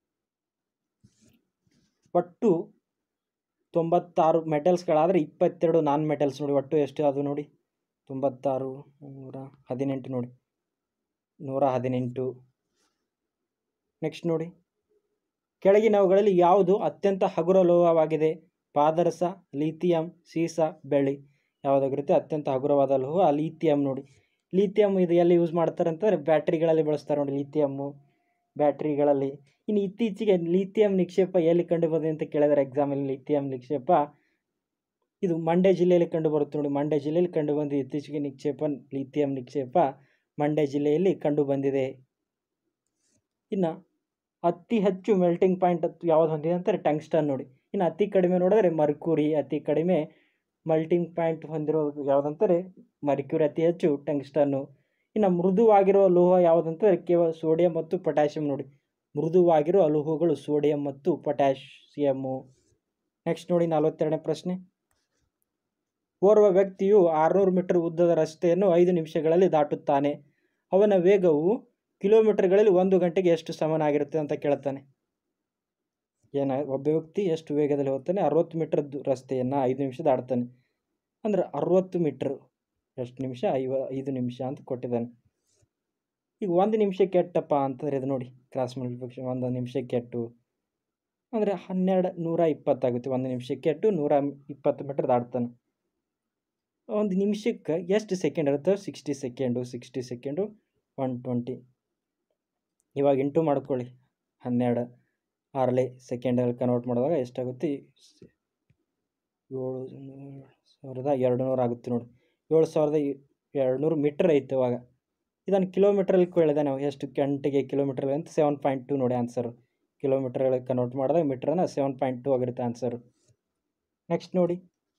Speaker 1: ಒಟ್ಟು ತೊಂಬತ್ತಾರು ಮೆಟಲ್ಸ್ಗಳಾದರೆ ಇಪ್ಪತ್ತೆರಡು ನಾನ್ ಮೆಟಲ್ಸ್ ನೋಡಿ ಒಟ್ಟು ಎಷ್ಟು ಅದು ನೋಡಿ ತೊಂಬತ್ತಾರು ನೂರ ಹದಿನೆಂಟು ನೋಡಿ ನೂರ ಹದಿನೆಂಟು ನೆಕ್ಸ್ಟ್ ನೋಡಿ ಕೆಳಗಿನವುಗಳಲ್ಲಿ ಯಾವುದು ಅತ್ಯಂತ ಹಗುರ ಲೋಹವಾಗಿದೆ ಪಾದರಸ ಲಿಥಿಯಂ ಸೀಸ ಬೆಳ್ಳಿ ಯಾವುದಾಗಿರುತ್ತೆ ಅತ್ಯಂತ ಹಗುರವಾದ ಲೋಹ ಲಿಥಿಯಂ ನೋಡಿ ಲಿಥಿಯಂ ಇದು ಎಲ್ಲಿ ಯೂಸ್ ಮಾಡ್ತಾರೆ ಅಂತಂದರೆ ಬ್ಯಾಟ್ರಿಗಳಲ್ಲಿ ಬಳಸ್ತಾರೆ ನೋಡಿ ಲಿಥಿಯಮ್ಮು ಬ್ಯಾಟ್ರಿಗಳಲ್ಲಿ ಇನ್ನು ಇತ್ತೀಚೆಗೆ ಲಿಥಿಯಂ ನಿಕ್ಷೇಪ ಎಲ್ಲಿ ಕಂಡು ಬಂದಿದೆ ಅಂತ ಕೇಳಿದರೆ ಎಕ್ಸಾಮಲ್ಲಿ ಲಿಥಿಯಂ ನಿಕ್ಷೇಪ ಇದು ಮಂಡ್ಯ ಜಿಲ್ಲೆಯಲ್ಲಿ ಕಂಡು ಬರುತ್ತೆ ನೋಡಿ ಮಂಡ್ಯ ಜಿಲ್ಲೆಯಲ್ಲಿ ಕಂಡು ಬಂದಿದೆ ಇತ್ತೀಚೆಗೆ ನಿಕ್ಷೇಪ ಲಿಥಿಯಂ ನಿಕ್ಷೇಪ ಮಂಡ್ಯ ಜಿಲ್ಲೆಯಲ್ಲಿ ಕಂಡು ಬಂದಿದೆ ಇನ್ನು ಅತಿ ಹೆಚ್ಚು ಮೆಲ್ಟಿಂಗ್ ಪಾಯಿಂಟ್ ಯಾವ್ದು ಹೊಂದಿದೆ ಅಂತಾರೆ ಟಂಗ್ಸ್ಟನ್ ನೋಡಿ ಇನ್ನು ಅತಿ ಕಡಿಮೆ ನೋಡಿದ್ರೆ ಮರ್ಕುರಿ ಅತಿ ಕಡಿಮೆ ಮಲ್ಟಿಂಗ್ ಪಾಯಿಂಟ್ ಹೊಂದಿರೋ ಯಾವುದಂತಾರೆ ಮರ್ಕ್ಯೂರಿ ಅತಿ ಹೆಚ್ಚು ಟಂಗ್ಸ್ಟನ್ನು ಇನ್ನು ಮೃದುವಾಗಿರುವ ಲೋಹ ಯಾವುದಂತಂದರೆ ಕೇವಲ ಸೋಡಿಯಂ ಮತ್ತು ಪೊಟ್ಯಾಷಿಯಂ ನೋಡಿ ಮೃದುವಾಗಿರುವ ಲೋಹಗಳು ಸೋಡಿಯಂ ಮತ್ತು ಪೊಟ್ಯಾಷಿಯಮ್ಮು ನೆಕ್ಸ್ಟ್ ನೋಡಿ ನಲವತ್ತೆರಡನೇ ಪ್ರಶ್ನೆ ಓರ್ವ ವ್ಯಕ್ತಿಯು ಆರುನೂರು ಮೀಟರ್ ಉದ್ದದ ರಸ್ತೆಯನ್ನು ಐದು ನಿಮಿಷಗಳಲ್ಲಿ ದಾಟುತ್ತಾನೆ ಅವನ ವೇಗವು ಕಿಲೋಮೀಟರ್ಗಳಲ್ಲಿ ಒಂದು ಗಂಟೆಗೆ ಎಷ್ಟು ಸಮನಾಗಿರುತ್ತೆ ಅಂತ ಕೇಳ್ತಾನೆ ಏನ ಒಬ್ಬ ವ್ಯಕ್ತಿ ಎಷ್ಟು ವೇಗದಲ್ಲಿ ಹೋಗ್ತಾನೆ ಅರವತ್ತು ಮೀಟರ್ ರಸ್ತೆಯನ್ನು ಐದು ನಿಮಿಷ ದಾಟ್ತಾನೆ ಅಂದರೆ ಅರವತ್ತು ಮೀಟ್ರ್ ಎಷ್ಟು ನಿಮಿಷ ಐವ ಐದು ನಿಮಿಷ ಅಂತ ಕೊಟ್ಟಿದ್ದಾನೆ ಈಗ ಒಂದು ನಿಮಿಷ ಕೆಟ್ಟಪ್ಪ ಅಂತಂದರೆ ಇದು ನೋಡಿ ಕ್ರಾಸ್ ಮಲ್ಟಿಪ್ಲಿಕೇಶನ್ ಒಂದು ನಿಮಿಷಕ್ಕೆ ಕೆಟ್ಟು ಅಂದರೆ ಹನ್ನೆರಡು ನೂರ ಇಪ್ಪತ್ತಾಗುತ್ತೆ ಒಂದು ನಿಮಿಷಕ್ಕೆ ಕೆಟ್ಟು ನೂರ ಇಪ್ಪತ್ತು ಮೀಟರ್ ದಾಟ್ತಾನೆ ಒಂದು ನಿಮಿಷಕ್ಕೆ ಎಷ್ಟು ಸೆಕೆಂಡ್ ಇರುತ್ತೆ sixty second sixty second one twenty ಇವಾಗ ಇಂಟು ಮಾಡ್ಕೊಳ್ಳಿ ಹನ್ನೆರಡು ಆರಲೆ ಸೆಕೆಂಡಲ್ಲಿ ಕನ್ವರ್ಟ್ ಮಾಡಿದಾಗ ಎಷ್ಟಾಗುತ್ತೆ ಏಳು ಸಾವಿರದ ಎರಡು ನೂರು ಆಗುತ್ತೆ ನೋಡಿ ಏಳು ಸಾವಿರದ ಎರಡು ನೂರು ಮೀಟ್ರ್ ಐತೆ ಇವಾಗ ಇದನ್ನು ಕಿಲೋಮೀಟ್ರಲ್ಲಿ ಕೇಳಿದೆ ನಾವು ಎಷ್ಟು ಗಂಟೆಗೆ ಕಿಲೋಮೀಟ್ರಲ್ಲಿ ಅಂತ ಸೆವೆನ್ ಪಾಯಿಂಟ್ ಟು ನೋಡಿ ಆನ್ಸರು ಕಿಲೋಮೀಟ್ರ್ಗಳಿಗೆ ಕನ್ವರ್ಟ್ ಮಾಡಿದಾಗ ಮೀಟ್ರನ್ನ ಸೆವೆನ್ ಪಾಯಿಂಟ್ ಟು ಆಗಿರುತ್ತೆ ಆನ್ಸರು ನೆಕ್ಸ್ಟ್ ನೋಡಿ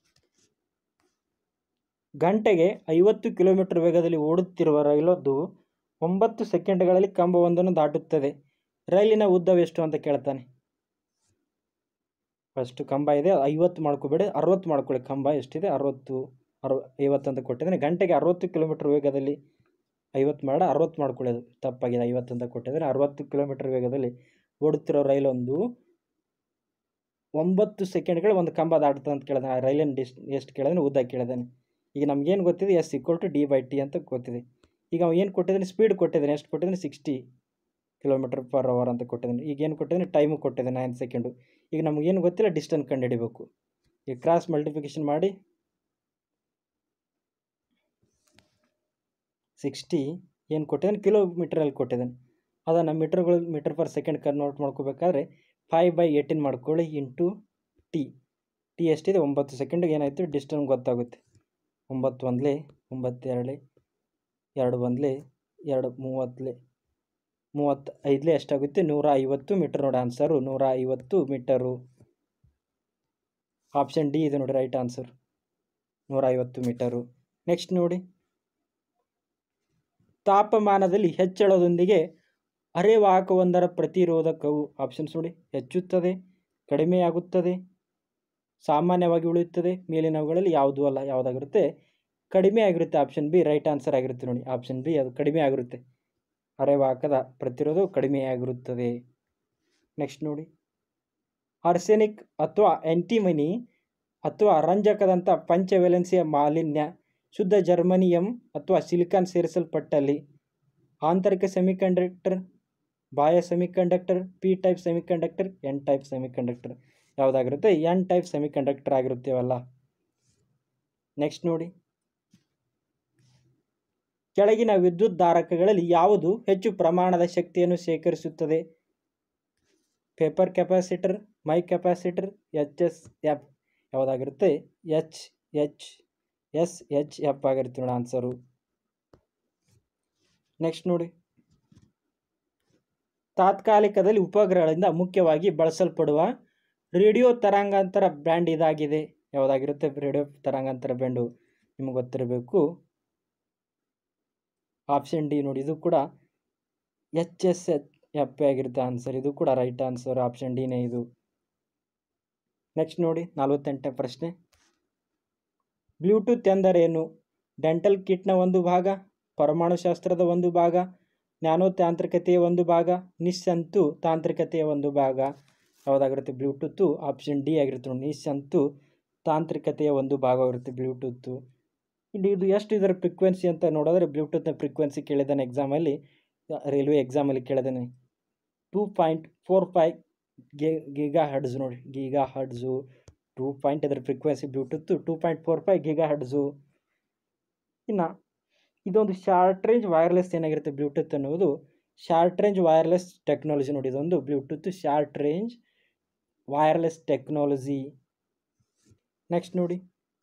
Speaker 1: ಗಂಟೆಗೆ ಐವತ್ತು ಕಿಲೋಮೀಟರ್ ವೇಗದಲ್ಲಿ ಓಡುತ್ತಿರುವ ರೈಲೊಂದು ಒಂಬತ್ತು ಸೆಕೆಂಡ್ಗಳಲ್ಲಿ ಕಂಬವೊಂದನ್ನು ದಾಟುತ್ತದೆ ರೈಲಿನ ಉದ್ದವೆಷ್ಟು ಅಂತ ಕೇಳ್ತಾನೆ ಫಸ್ಟು ಕಂಬ ಇದೆ ಐವತ್ತು ಮಾಡ್ಕೋಬೇಡಿ ಅರವತ್ತು ಮಾಡ್ಕೊಳ್ಳಿ ಕಂಬ ಎಷ್ಟಿದೆ ಅರವತ್ತು ಅರವ ಐವತ್ತು ಅಂತ ಕೊಟ್ಟಿದ್ದಾನೆ ಗಂಟೆಗೆ ಅರವತ್ತು ಕಿಲೋಮೀಟರ್ ವೇಗದಲ್ಲಿ ಐವತ್ತು ಮಾಡ ಅರವತ್ತು ಮಾಡ್ಕೊಳ್ಳೋದು ತಪ್ಪಾಗಿದೆ ಐವತ್ತು ಅಂತ ಕೊಟ್ಟಿದ್ದಾರೆ ಅರವತ್ತು ಕಿಲೋಮೀಟರ್ ವೇಗದಲ್ಲಿ ಓಡುತ್ತಿರೋ ರೈಲೊಂದು ಒಂಬತ್ತು ಸೆಕೆಂಡ್ಗಳು ಒಂದು ಕಂಬ ದಾಟುತ್ತೆ ಅಂತ ಕೇಳಿದಾನೆ ಆ ರೈಲಿನ ಡಿಸ್ ಎಷ್ಟು ಕೇಳಿದಾನೆ ಉದ್ದ ಕೇಳಿದಾನೆ ಈಗ ನಮಗೇನು ಗೊತ್ತಿದೆ S equal to D by T ಅಂತ ಗೊತ್ತಿದೆ ಈಗ ಅವ ಏನು ಕೊಟ್ಟಿದ್ದಾನೆ ಸ್ಪೀಡ್ ಕೊಟ್ಟಿದ್ದಾನೆ ಎಷ್ಟು ಕೊಟ್ಟಿದ್ದಾನೆ ಸಿಕ್ಸ್ಟಿ ಕಿಲೋಮೀಟರ್ ಪರ್ ಅವರ್ ಅಂತ ಕೊಟ್ಟಿದ್ದಾನೆ ಈಗ ಏನು ಕೊಟ್ಟಿದ್ದಾನೆ ಟೈಮು ಕೊಟ್ಟಿದ್ದಾನೆ ನೈನ್ ಸೆಕೆಂಡು ಈಗ ನಮಗೇನು ಗೊತ್ತಿಲ್ಲ ಡಿಸ್ಟೆನ್ಸ್ ಕಂಡುಹಿಡಿಬೇಕು ಈಗ ಕ್ರಾಸ್ ಮಲ್ಟಿಫಿಕೇಷನ್ ಮಾಡಿ ಸಿಕ್ಸ್ಟಿ ಏನು ಕೊಟ್ಟಿದ್ದಾನೆ ಕಿಲೋಮೀಟ್ರಲ್ಲಿ ಕೊಟ್ಟಿದ್ದಾನೆ ಅದನ್ನು ಮೀಟರ್ಗಳು ಮೀಟರ್ ಪರ್ ಸೆಕೆಂಡ್ ಕನ್ವರ್ಟ್ ಮಾಡ್ಕೋಬೇಕಾದ್ರೆ ಫೈವ್ ಬೈ ಏಯ್ಟೀನ್ ಮಾಡ್ಕೊಳ್ಳಿ ಇಂಟು ಟಿ ಟಿ ಎಷ್ಟಿದೆ ಒಂಬತ್ತು ಸೆಕೆಂಡಿಗೆ ಏನಾಯಿತು ಡಿಸ್ಟೆನ್ಸ್ ಗೊತ್ತಾಗುತ್ತೆ ಒಂಬತ್ತು ಒಂದಲೇ ಒಂಬತ್ತೆರಡಲೆ ಎರಡು ಒಂದಲೇ ಎರಡು ಮೂವತ್ತಲೆ ಮೂವತ್ತು ಐದಲೇ ಎಷ್ಟಾಗುತ್ತೆ ನೂರ ಐವತ್ತು ಮೀಟರ್ ನೋಡಿ ಆನ್ಸರು ನೂರ ಐವತ್ತು ಮೀಟರು ಆಪ್ಷನ್ ಡಿ ಇದೆ ನೋಡಿ ರೈಟ್ ಆನ್ಸರ್ ನೂರ ಐವತ್ತು ಮೀಟರು ನೆಕ್ಸ್ಟ್ ನೋಡಿ ತಾಪಮಾನದಲ್ಲಿ ಹೆಚ್ಚಳದೊಂದಿಗೆ ಅರೆವಾಹಕವೊಂದರ ಪ್ರತಿರೋಧಕವು ಆಪ್ಷನ್ಸ್ ನೋಡಿ ಹೆಚ್ಚುತ್ತದೆ ಕಡಿಮೆಯಾಗುತ್ತದೆ ಸಾಮಾನ್ಯವಾಗಿ ಉಳಿಯುತ್ತದೆ ಮೇಲಿನವುಗಳಲ್ಲಿ ಯಾವುದೂ ಅಲ್ಲ ಯಾವುದಾಗಿರುತ್ತೆ ಕಡಿಮೆ ಆಗಿರುತ್ತೆ ಆಪ್ಷನ್ ಬಿ ರೈಟ್ ಆನ್ಸರ್ ಆಗಿರುತ್ತೆ ನೋಡಿ ಆಪ್ಷನ್ ಬಿ ಅದು ಕಡಿಮೆ ಆಗಿರುತ್ತೆ ಅರೆವಾಹಕದ ಪ್ರತಿರೋಧವು ಕಡಿಮೆಯಾಗಿರುತ್ತದೆ ನೆಕ್ಸ್ಟ್ ನೋಡಿ ಆರ್ಸೆನಿಕ್ ಅಥವಾ ಆ್ಯಂಟಿಮನಿ ಅಥವಾ ರಂಜಕದಂಥ ಪಂಚವೆಲೆನ್ಸಿಯ ಮಾಲಿನ್ಯ ಶುದ್ಧ ಜರ್ಮನಿಯಂ ಅಥವಾ ಸಿಲಿಕಾನ್ ಸೇರಿಸಲ್ಪಟ್ಟಲ್ಲಿ ಆಂತರಿಕ ಸೆಮಿಕಂಡಕ್ಟರ್ ಬಾಹ್ಯ semiconductor P type semiconductor N type semiconductor ಯಾವುದಾಗಿರುತ್ತೆ ಎನ್ ಟೈಪ್ ಸೆಮಿಕಂಡಕ್ಟರ್ ಆಗಿರುತ್ತೇವಲ್ಲ ನೆಕ್ಸ್ಟ್ ನೋಡಿ ಕೆಳಗಿನ ವಿದ್ಯುತ್ ಧಾರಕಗಳಲ್ಲಿ ಯಾವುದು ಹೆಚ್ಚು ಪ್ರಮಾಣದ ಶಕ್ತಿಯನ್ನು ಶೇಖರಿಸುತ್ತದೆ ಪೇಪರ್ ಕೆಪಾಸಿಟರ್ ಮೈ ಕೆಪಾಸಿಟರ್ ಎಚ್ ಎಸ್ ಎಫ್ ಯಾವುದಾಗಿರುತ್ತೆ H H S H F ಆಗಿರುತ್ತೆ ನೋಡಿ ಆನ್ಸರು ನೆಕ್ಸ್ಟ್ ನೋಡಿ ತಾತ್ಕಾಲಿಕದಲ್ಲಿ ಉಪಗ್ರಹಗಳಿಂದ ಮುಖ್ಯವಾಗಿ ಬಳಸಲ್ಪಡುವ ರೇಡಿಯೋ ತರಂಗಾಂತರ ಬ್ಯಾಂಡ್ ಇದಾಗಿದೆ ಯಾವುದಾಗಿರುತ್ತೆ ರೇಡಿಯೋ ತರಂಗಾಂತರ ಬ್ಯಾಂಡು ನಿಮಗೆ ಗೊತ್ತಿರಬೇಕು ಆಪ್ಷನ್ ಡಿ ನೋಡಿ ಇದು ಕೂಡ ಎಚ್ ಎಸ್ ಎಚ್ ಎಫ್ ಆಗಿರುತ್ತೆ ಆನ್ಸರ್ ಇದು ಕೂಡ ರೈಟ್ ಆನ್ಸರ್ ಆಪ್ಷನ್ ಡಿನೇ ಇದು ನೆಕ್ಸ್ಟ್ ನೋಡಿ ನಲವತ್ತೆಂಟನೇ ಪ್ರಶ್ನೆ ಬ್ಲೂಟೂತ್ ಎಂದರೇನು ಡೆಂಟಲ್ ಕಿಟ್ನ ಒಂದು ಭಾಗ ಪರಮಾಣುಶಾಸ್ತ್ರದ ಒಂದು ಭಾಗ ನ್ಯಾನೋ ತಾಂತ್ರಿಕತೆಯ ಒಂದು ಭಾಗ ನಿಸ್ಸಂತು ತಾಂತ್ರಿಕತೆಯ ಒಂದು ಭಾಗ ಯಾವುದಾಗಿರುತ್ತೆ ಬ್ಲೂಟೂತು ಆಪ್ಷನ್ ಡಿ ಆಗಿರುತ್ತೆ ನೋಡಿ ನಿಶ್ ಅಂತೂ ತಾಂತ್ರಿಕತೆಯ ಒಂದು ಭಾಗವಾಗಿರುತ್ತೆ ಬ್ಲೂಟೂತು ಇಲ್ಲಿ ಇದು ಎಷ್ಟು ಇದರ ಫ್ರೀಕ್ವೆನ್ಸಿ ಅಂತ ನೋಡಿದ್ರೆ ಬ್ಲೂಟೂತ್ನ ಫ್ರೀಕ್ವೆನ್ಸಿ ಕೇಳಿದ್ದಾನೆ ಎಕ್ಸಾಮಲ್ಲಿ ರೈಲ್ವೆ ಎಕ್ಸಾಮಲ್ಲಿ ಕೇಳಿದ್ದಾನೆ ಟೂ ಪಾಯಿಂಟ್ ಫೋರ್ ಫೈವ್ ಗೆ ಗೀಗಾ ಹಡ್ಸ್ ನೋಡಿ ಗೀಗಾ ಹಡ್ಸು ಟೂ ಪಾಯಿಂಟ್ ಇದರ frequency Bluetooth two point four five gigahertz ಇನ್ನು ಇದೊಂದು ಶಾರ್ಟ್ ರೇಂಜ್ ವೈರ್ಲೆಸ್ ಏನಾಗಿರುತ್ತೆ ಬ್ಲೂಟೂತ್ ಅನ್ನೋದು ಶಾರ್ಟ್ ರೇಂಜ್ ವೈರ್ಲೆಸ್ ಟೆಕ್ನಾಲಜಿ ನೋಡಿ ಇದೊಂದು Bluetooth short range wireless technology next ನೋಡಿ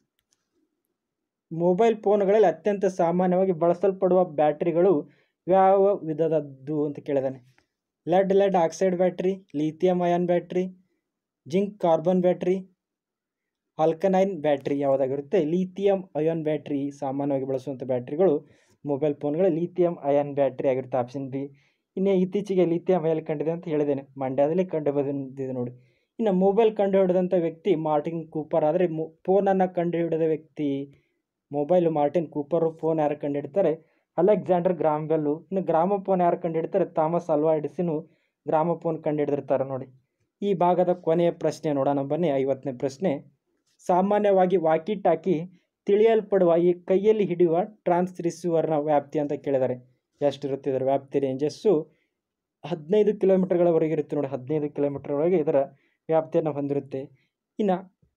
Speaker 1: ಮೊಬೈಲ್ ಫೋನ್ಗಳಲ್ಲಿ ಅತ್ಯಂತ ಸಾಮಾನ್ಯವಾಗಿ ಬಳಸಲ್ಪಡುವ ಬ್ಯಾಟ್ರಿಗಳು ಯಾವ ವಿಧದದ್ದು ಅಂತ ಕೇಳಿದಾನೆ lead lead oxide battery lithium ion battery zinc carbon battery ಆಲ್ಕನೈನ್ ಬ್ಯಾಟ್ರಿ ಯಾವುದಾಗಿರುತ್ತೆ ಲಿಥಿಯಂ ಅಯಾನ್ ಬ್ಯಾಟ್ರಿ ಸಾಮಾನ್ಯವಾಗಿ ಬಳಸುವಂಥ ಬ್ಯಾಟ್ರಿಗಳು ಮೊಬೈಲ್ ಫೋನ್ಗಳು ಲಿಥಿಯಂ ಅಯಾನ್ ಬ್ಯಾಟ್ರಿ ಆಗಿರುತ್ತೆ ಆಪ್ಷನ್ ಬಿ ಇನ್ನು ಇತ್ತೀಚೆಗೆ ಲಿಥಿಯಂ ಅಯಾನ್ ಕಂಡಿದೆ ಅಂತ ಹೇಳಿದ್ದೇನೆ ಮಂಡ್ಯದಲ್ಲಿ ಕಂಡು ಬಂದಿದೆ ನೋಡಿ ಇನ್ನು ಮೊಬೈಲ್ ಕಂಡು ಹಿಡಿದಂಥ ವ್ಯಕ್ತಿ ಮಾರ್ಟಿನ್ ಕೂಪರ್ ಆದರೆ ಮೊ ಫೋನನ್ನು ಕಂಡು ಹಿಡಿದ ವ್ಯಕ್ತಿ ಮೊಬೈಲ್ ಮಾರ್ಟಿನ್ ಕೂಪರು ಫೋನ್ ಯಾರು ಕಂಡು ಹಿಡ್ತಾರೆ ಅಲೆಕ್ಸಾಂಡರ್ ಗ್ರಾಮ್ಬೆಲ್ಲು ಇನ್ನು ಗ್ರಾಮ ಫೋನ್ ಯಾರು ಕಂಡು ಹಿಡ್ತಾರೆ ಥಾಮಸ್ ಅಲ್ವಾ ಎಡಿಸಿನು ಗ್ರಾಮ ಫೋನ್ ಕಂಡು ಹಿಡಿದಿರ್ತಾರೆ ನೋಡಿ ಈ ಭಾಗದ ಕೊನೆಯ ಪ್ರಶ್ನೆ ನೋಡೋಣ ಬನ್ನಿ ಐವತ್ತನೇ ಪ್ರಶ್ನೆ ಸಾಮಾನ್ಯವಾಗಿ ವಾಕಿ ಟಾಕಿ ತಿಳಿಯಲ್ಪಡುವ ಈ ಕೈಯಲ್ಲಿ ಹಿಡಿಯುವ ಟ್ರಾನ್ಸ್ ರಿಸೀವರ್ನ ವ್ಯಾಪ್ತಿ ಅಂತ ಕೇಳಿದ್ದಾರೆ ಎಷ್ಟಿರುತ್ತೆ ಇದರ ವ್ಯಾಪ್ತಿ ರೇಂಜಸ್ಸು ಹದಿನೈದು ಕಿಲೋಮೀಟರ್ಗಳವರೆಗೆ ಇರುತ್ತೆ ನೋಡಿ ಹದಿನೈದು ಕಿಲೋಮೀಟರ್ವರೆಗೆ ಇದರ ವ್ಯಾಪ್ತಿಯನ್ನು ಹೊಂದಿರುತ್ತೆ ಇನ್ನು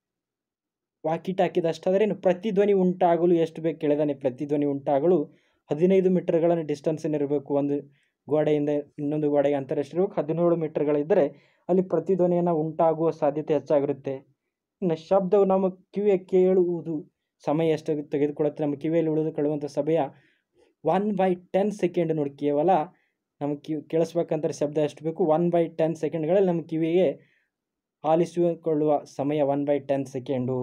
Speaker 1: ವಾಕಿ ಟಾಕಿದಷ್ಟಾದರೆ ಇನ್ನು ಪ್ರತಿಧ್ವನಿ ಉಂಟಾಗಲು ಎಷ್ಟು ಬೇಕು ಕೇಳಿದಾನೆ ಪ್ರತಿಧ್ವನಿ ಉಂಟಾಗಲು ಹದಿನೈದು ಮೀಟರ್ಗಳನ್ನು ಡಿಸ್ಟೆನ್ಸನ್ನು ಇರಬೇಕು ಒಂದು ಗೋಡೆಯಿಂದ ಇನ್ನೊಂದು ಗೋಡೆಗೆ ಅಂತರ ಎಷ್ಟಿರಬೇಕು ಹದಿನೇಳು ಮೀಟರ್ಗಳಿದ್ದರೆ ಅಲ್ಲಿ ಪ್ರತಿಧ್ವನಿಯನ್ನು ಉಂಟಾಗುವ ಸಾಧ್ಯತೆ ಹೆಚ್ಚಾಗಿರುತ್ತೆ ಇನ್ನು ಶಬ್ದವು ನಮ್ಮ ಕಿವಿಯ ಕೇಳುವುದು ಸಮಯ ಎಷ್ಟು ತೆಗೆದುಕೊಳ್ಳುತ್ತೆ ನಮ್ಮ ಕಿವಿಯಲ್ಲಿ ಉಳಿದುಕೊಳ್ಳುವಂಥ ಸಮಯ ಒನ್ ಬೈ ಟೆನ್ ಸೆಕೆಂಡ್ ನೋಡಿ ಕೇವಲ ನಮ್ಮ ಕಿವಿ ಕೇಳಿಸ್ಬೇಕಂದ್ರೆ ಶಬ್ದ ಎಷ್ಟು ಬೇಕು ಒನ್ ಬೈ ಟೆನ್ ಸೆಕೆಂಡ್ಗಳಲ್ಲಿ ನಮ್ಮ ಕಿವಿಗೆ ಆಲಿಸಿಕೊಳ್ಳುವ ಸಮಯ ಒನ್ ಬೈ ಟೆನ್ ಸೆಕೆಂಡು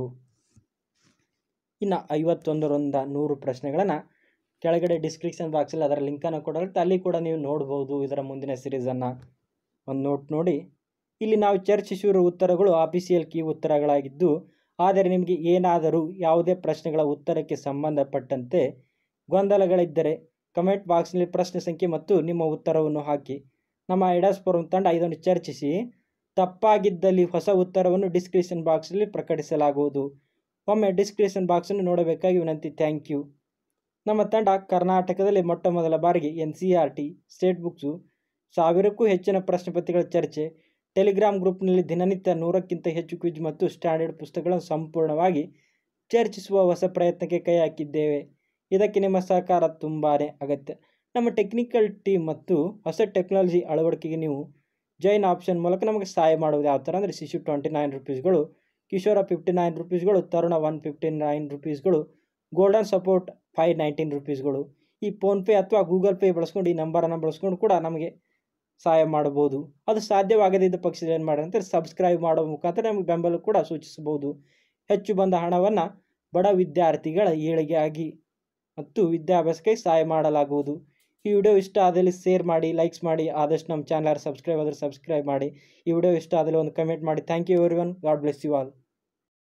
Speaker 1: ಇನ್ನು ಐವತ್ತೊಂದರಿಂದ ನೂರು ಪ್ರಶ್ನೆಗಳನ್ನು ಕೆಳಗಡೆ ಡಿಸ್ಕ್ರಿಪ್ಷನ್ ಬಾಕ್ಸಲ್ಲಿ ಅದರ ಲಿಂಕನ್ನು ಕೊಡರುತ್ತೆ ಅಲ್ಲಿ ಕೂಡ ನೀವು ನೋಡ್ಬೋದು ಇದರ ಮುಂದಿನ ಸಿರೀಸನ್ನು ಒಂದು ನೋಟ್ ನೋಡಿ ಇಲ್ಲಿ ನಾವು ಚರ್ಚಿಸಿರುವ ಉತ್ತರಗಳು ಆಫೀಸಿಯಲ್ ಕೀ ಉತ್ತರಗಳಾಗಿದ್ದು ಆದರೆ ನಿಮಗೆ ಏನಾದರೂ ಯಾವುದೇ ಪ್ರಶ್ನೆಗಳ ಉತ್ತರಕ್ಕೆ ಸಂಬಂಧಪಟ್ಟಂತೆ ಗೊಂದಲಗಳಿದ್ದರೆ ಕಮೆಂಟ್ ಬಾಕ್ಸ್ನಲ್ಲಿ ಪ್ರಶ್ನೆ ಸಂಖ್ಯೆ ಮತ್ತು ನಿಮ್ಮ ಉತ್ತರವನ್ನು ಹಾಕಿ ನಮ್ಮ ಐಡಾಸ್ ಫೋರಂ ತಂಡ ಇದನ್ನು ಚರ್ಚಿಸಿ ತಪ್ಪಾಗಿದ್ದಲ್ಲಿ ಹೊಸ ಉತ್ತರವನ್ನು ಡಿಸ್ಕ್ರಿಪ್ಷನ್ ಬಾಕ್ಸಲ್ಲಿ ಪ್ರಕಟಿಸಲಾಗುವುದು ಒಮ್ಮೆ ಡಿಸ್ಕ್ರಿಪ್ಷನ್ ಬಾಕ್ಸನ್ನು ನೋಡಬೇಕಾಗಿ ವಿನಂತಿ ಥ್ಯಾಂಕ್ ಯು ನಮ್ಮ ತಂಡ ಕರ್ನಾಟಕದಲ್ಲಿ ಮೊಟ್ಟ ಮೊದಲ ಬಾರಿಗೆ N C R T state books ಸಾವಿರಕ್ಕೂ ಹೆಚ್ಚಿನ ಪ್ರಶ್ನೆ ಪತ್ರಿಕೆಗಳ ಚರ್ಚೆ ಟೆಲಿಗ್ರಾಮ್ ಗ್ರೂಪ್ನಲ್ಲಿ ದಿನನಿತ್ಯ ನೂರಕ್ಕಿಂತ ಹೆಚ್ಚು ಕ್ವಿಜ್ ಮತ್ತು ಸ್ಟ್ಯಾಂಡರ್ಡ್ ಪುಸ್ತಕಗಳನ್ನು ಸಂಪೂರ್ಣವಾಗಿ ಚರ್ಚಿಸುವ ಹೊಸ ಪ್ರಯತ್ನಕ್ಕೆ ಕೈ ಹಾಕಿದ್ದೇವೆ ಇದಕ್ಕೆ ನಿಮ್ಮ ಸಹಕಾರ ತುಂಬಾ ಅಗತ್ಯ ನಮ್ಮ ಟೆಕ್ನಿಕಲ್ ಟೀಮ್ ಮತ್ತು ಹೊಸ ಟೆಕ್ನಾಲಜಿ ಅಳವಡಿಕೆಗೆ ನೀವು ಜೈನ್ ಆಪ್ಷನ್ ಮೂಲಕ ನಮಗೆ ಸಹಾಯ ಮಾಡುವುದು ಯಾವ ಥರ ಅಂದರೆ ಶಿಶು ಟ್ವೆಂಟಿ ನೈನ್ ರುಪೀಸ್ಗಳು ಕಿಶೋರ ಫಿಫ್ಟಿ ನೈನ್ ರುಪೀಸ್ಗಳು ತರುಣ ಒನ್ ಫಿಫ್ಟಿ ನೈನ್ ರುಪೀಸ್ಗಳು ಗೋಲ್ಡನ್ ಸಪೋರ್ಟ್ ಫೈವ್ ನೈನ್ಟೀನ್ ರುಪೀಸ್ಗಳು ಈ ಫೋನ್ಪೇ ಅಥವಾ ಗೂಗಲ್ ಪೇ ಬಳಸ್ಕೊಂಡು ಈ ನಂಬರನ್ನು ಬಳಸ್ಕೊಂಡು ಕೂಡ ನಮಗೆ ಸಹಾಯ ಮಾಡಬಹುದು ಅದು ಸಾಧ್ಯವಾಗದಿದ್ದ ಪಕ್ಷದಲ್ಲಿ ಏನು ಮಾಡಿ ಅಂತ ಸಬ್ಸ್ಕ್ರೈಬ್ ಮಾಡೋ ಮುಖಾಂತರ ನಮಗೆ ಬೆಂಬಲ ಕೂಡ ಸೂಚಿಸಬಹುದು ಹೆಚ್ಚು ಬಂದ ಹಣವನ್ನು ಬಡ ವಿದ್ಯಾರ್ಥಿಗಳ ಏಳಿಗೆಯಾಗಿ ಮತ್ತು ವಿದ್ಯಾಭ್ಯಾಸಕ್ಕೆ ಸಹಾಯ ಮಾಡಲಾಗುವುದು ಈ ವಿಡಿಯೋ ಇಷ್ಟ ಆದಲ್ಲಿ ಶೇರ್ ಮಾಡಿ ಲೈಕ್ಸ್ ಮಾಡಿ ಆದಷ್ಟು ನಮ್ಮ ಚಾನಲ್ ಸಬ್ಸ್ಕ್ರೈಬ್ ಆದರೆ ಸಬ್ಸ್ಕ್ರೈಬ್ ಮಾಡಿ ಈ ವಿಡಿಯೋ ಇಷ್ಟ ಆದಲ್ಲಿ ಒಂದು ಕಮೆಂಟ್ ಮಾಡಿ thank you everyone God bless you all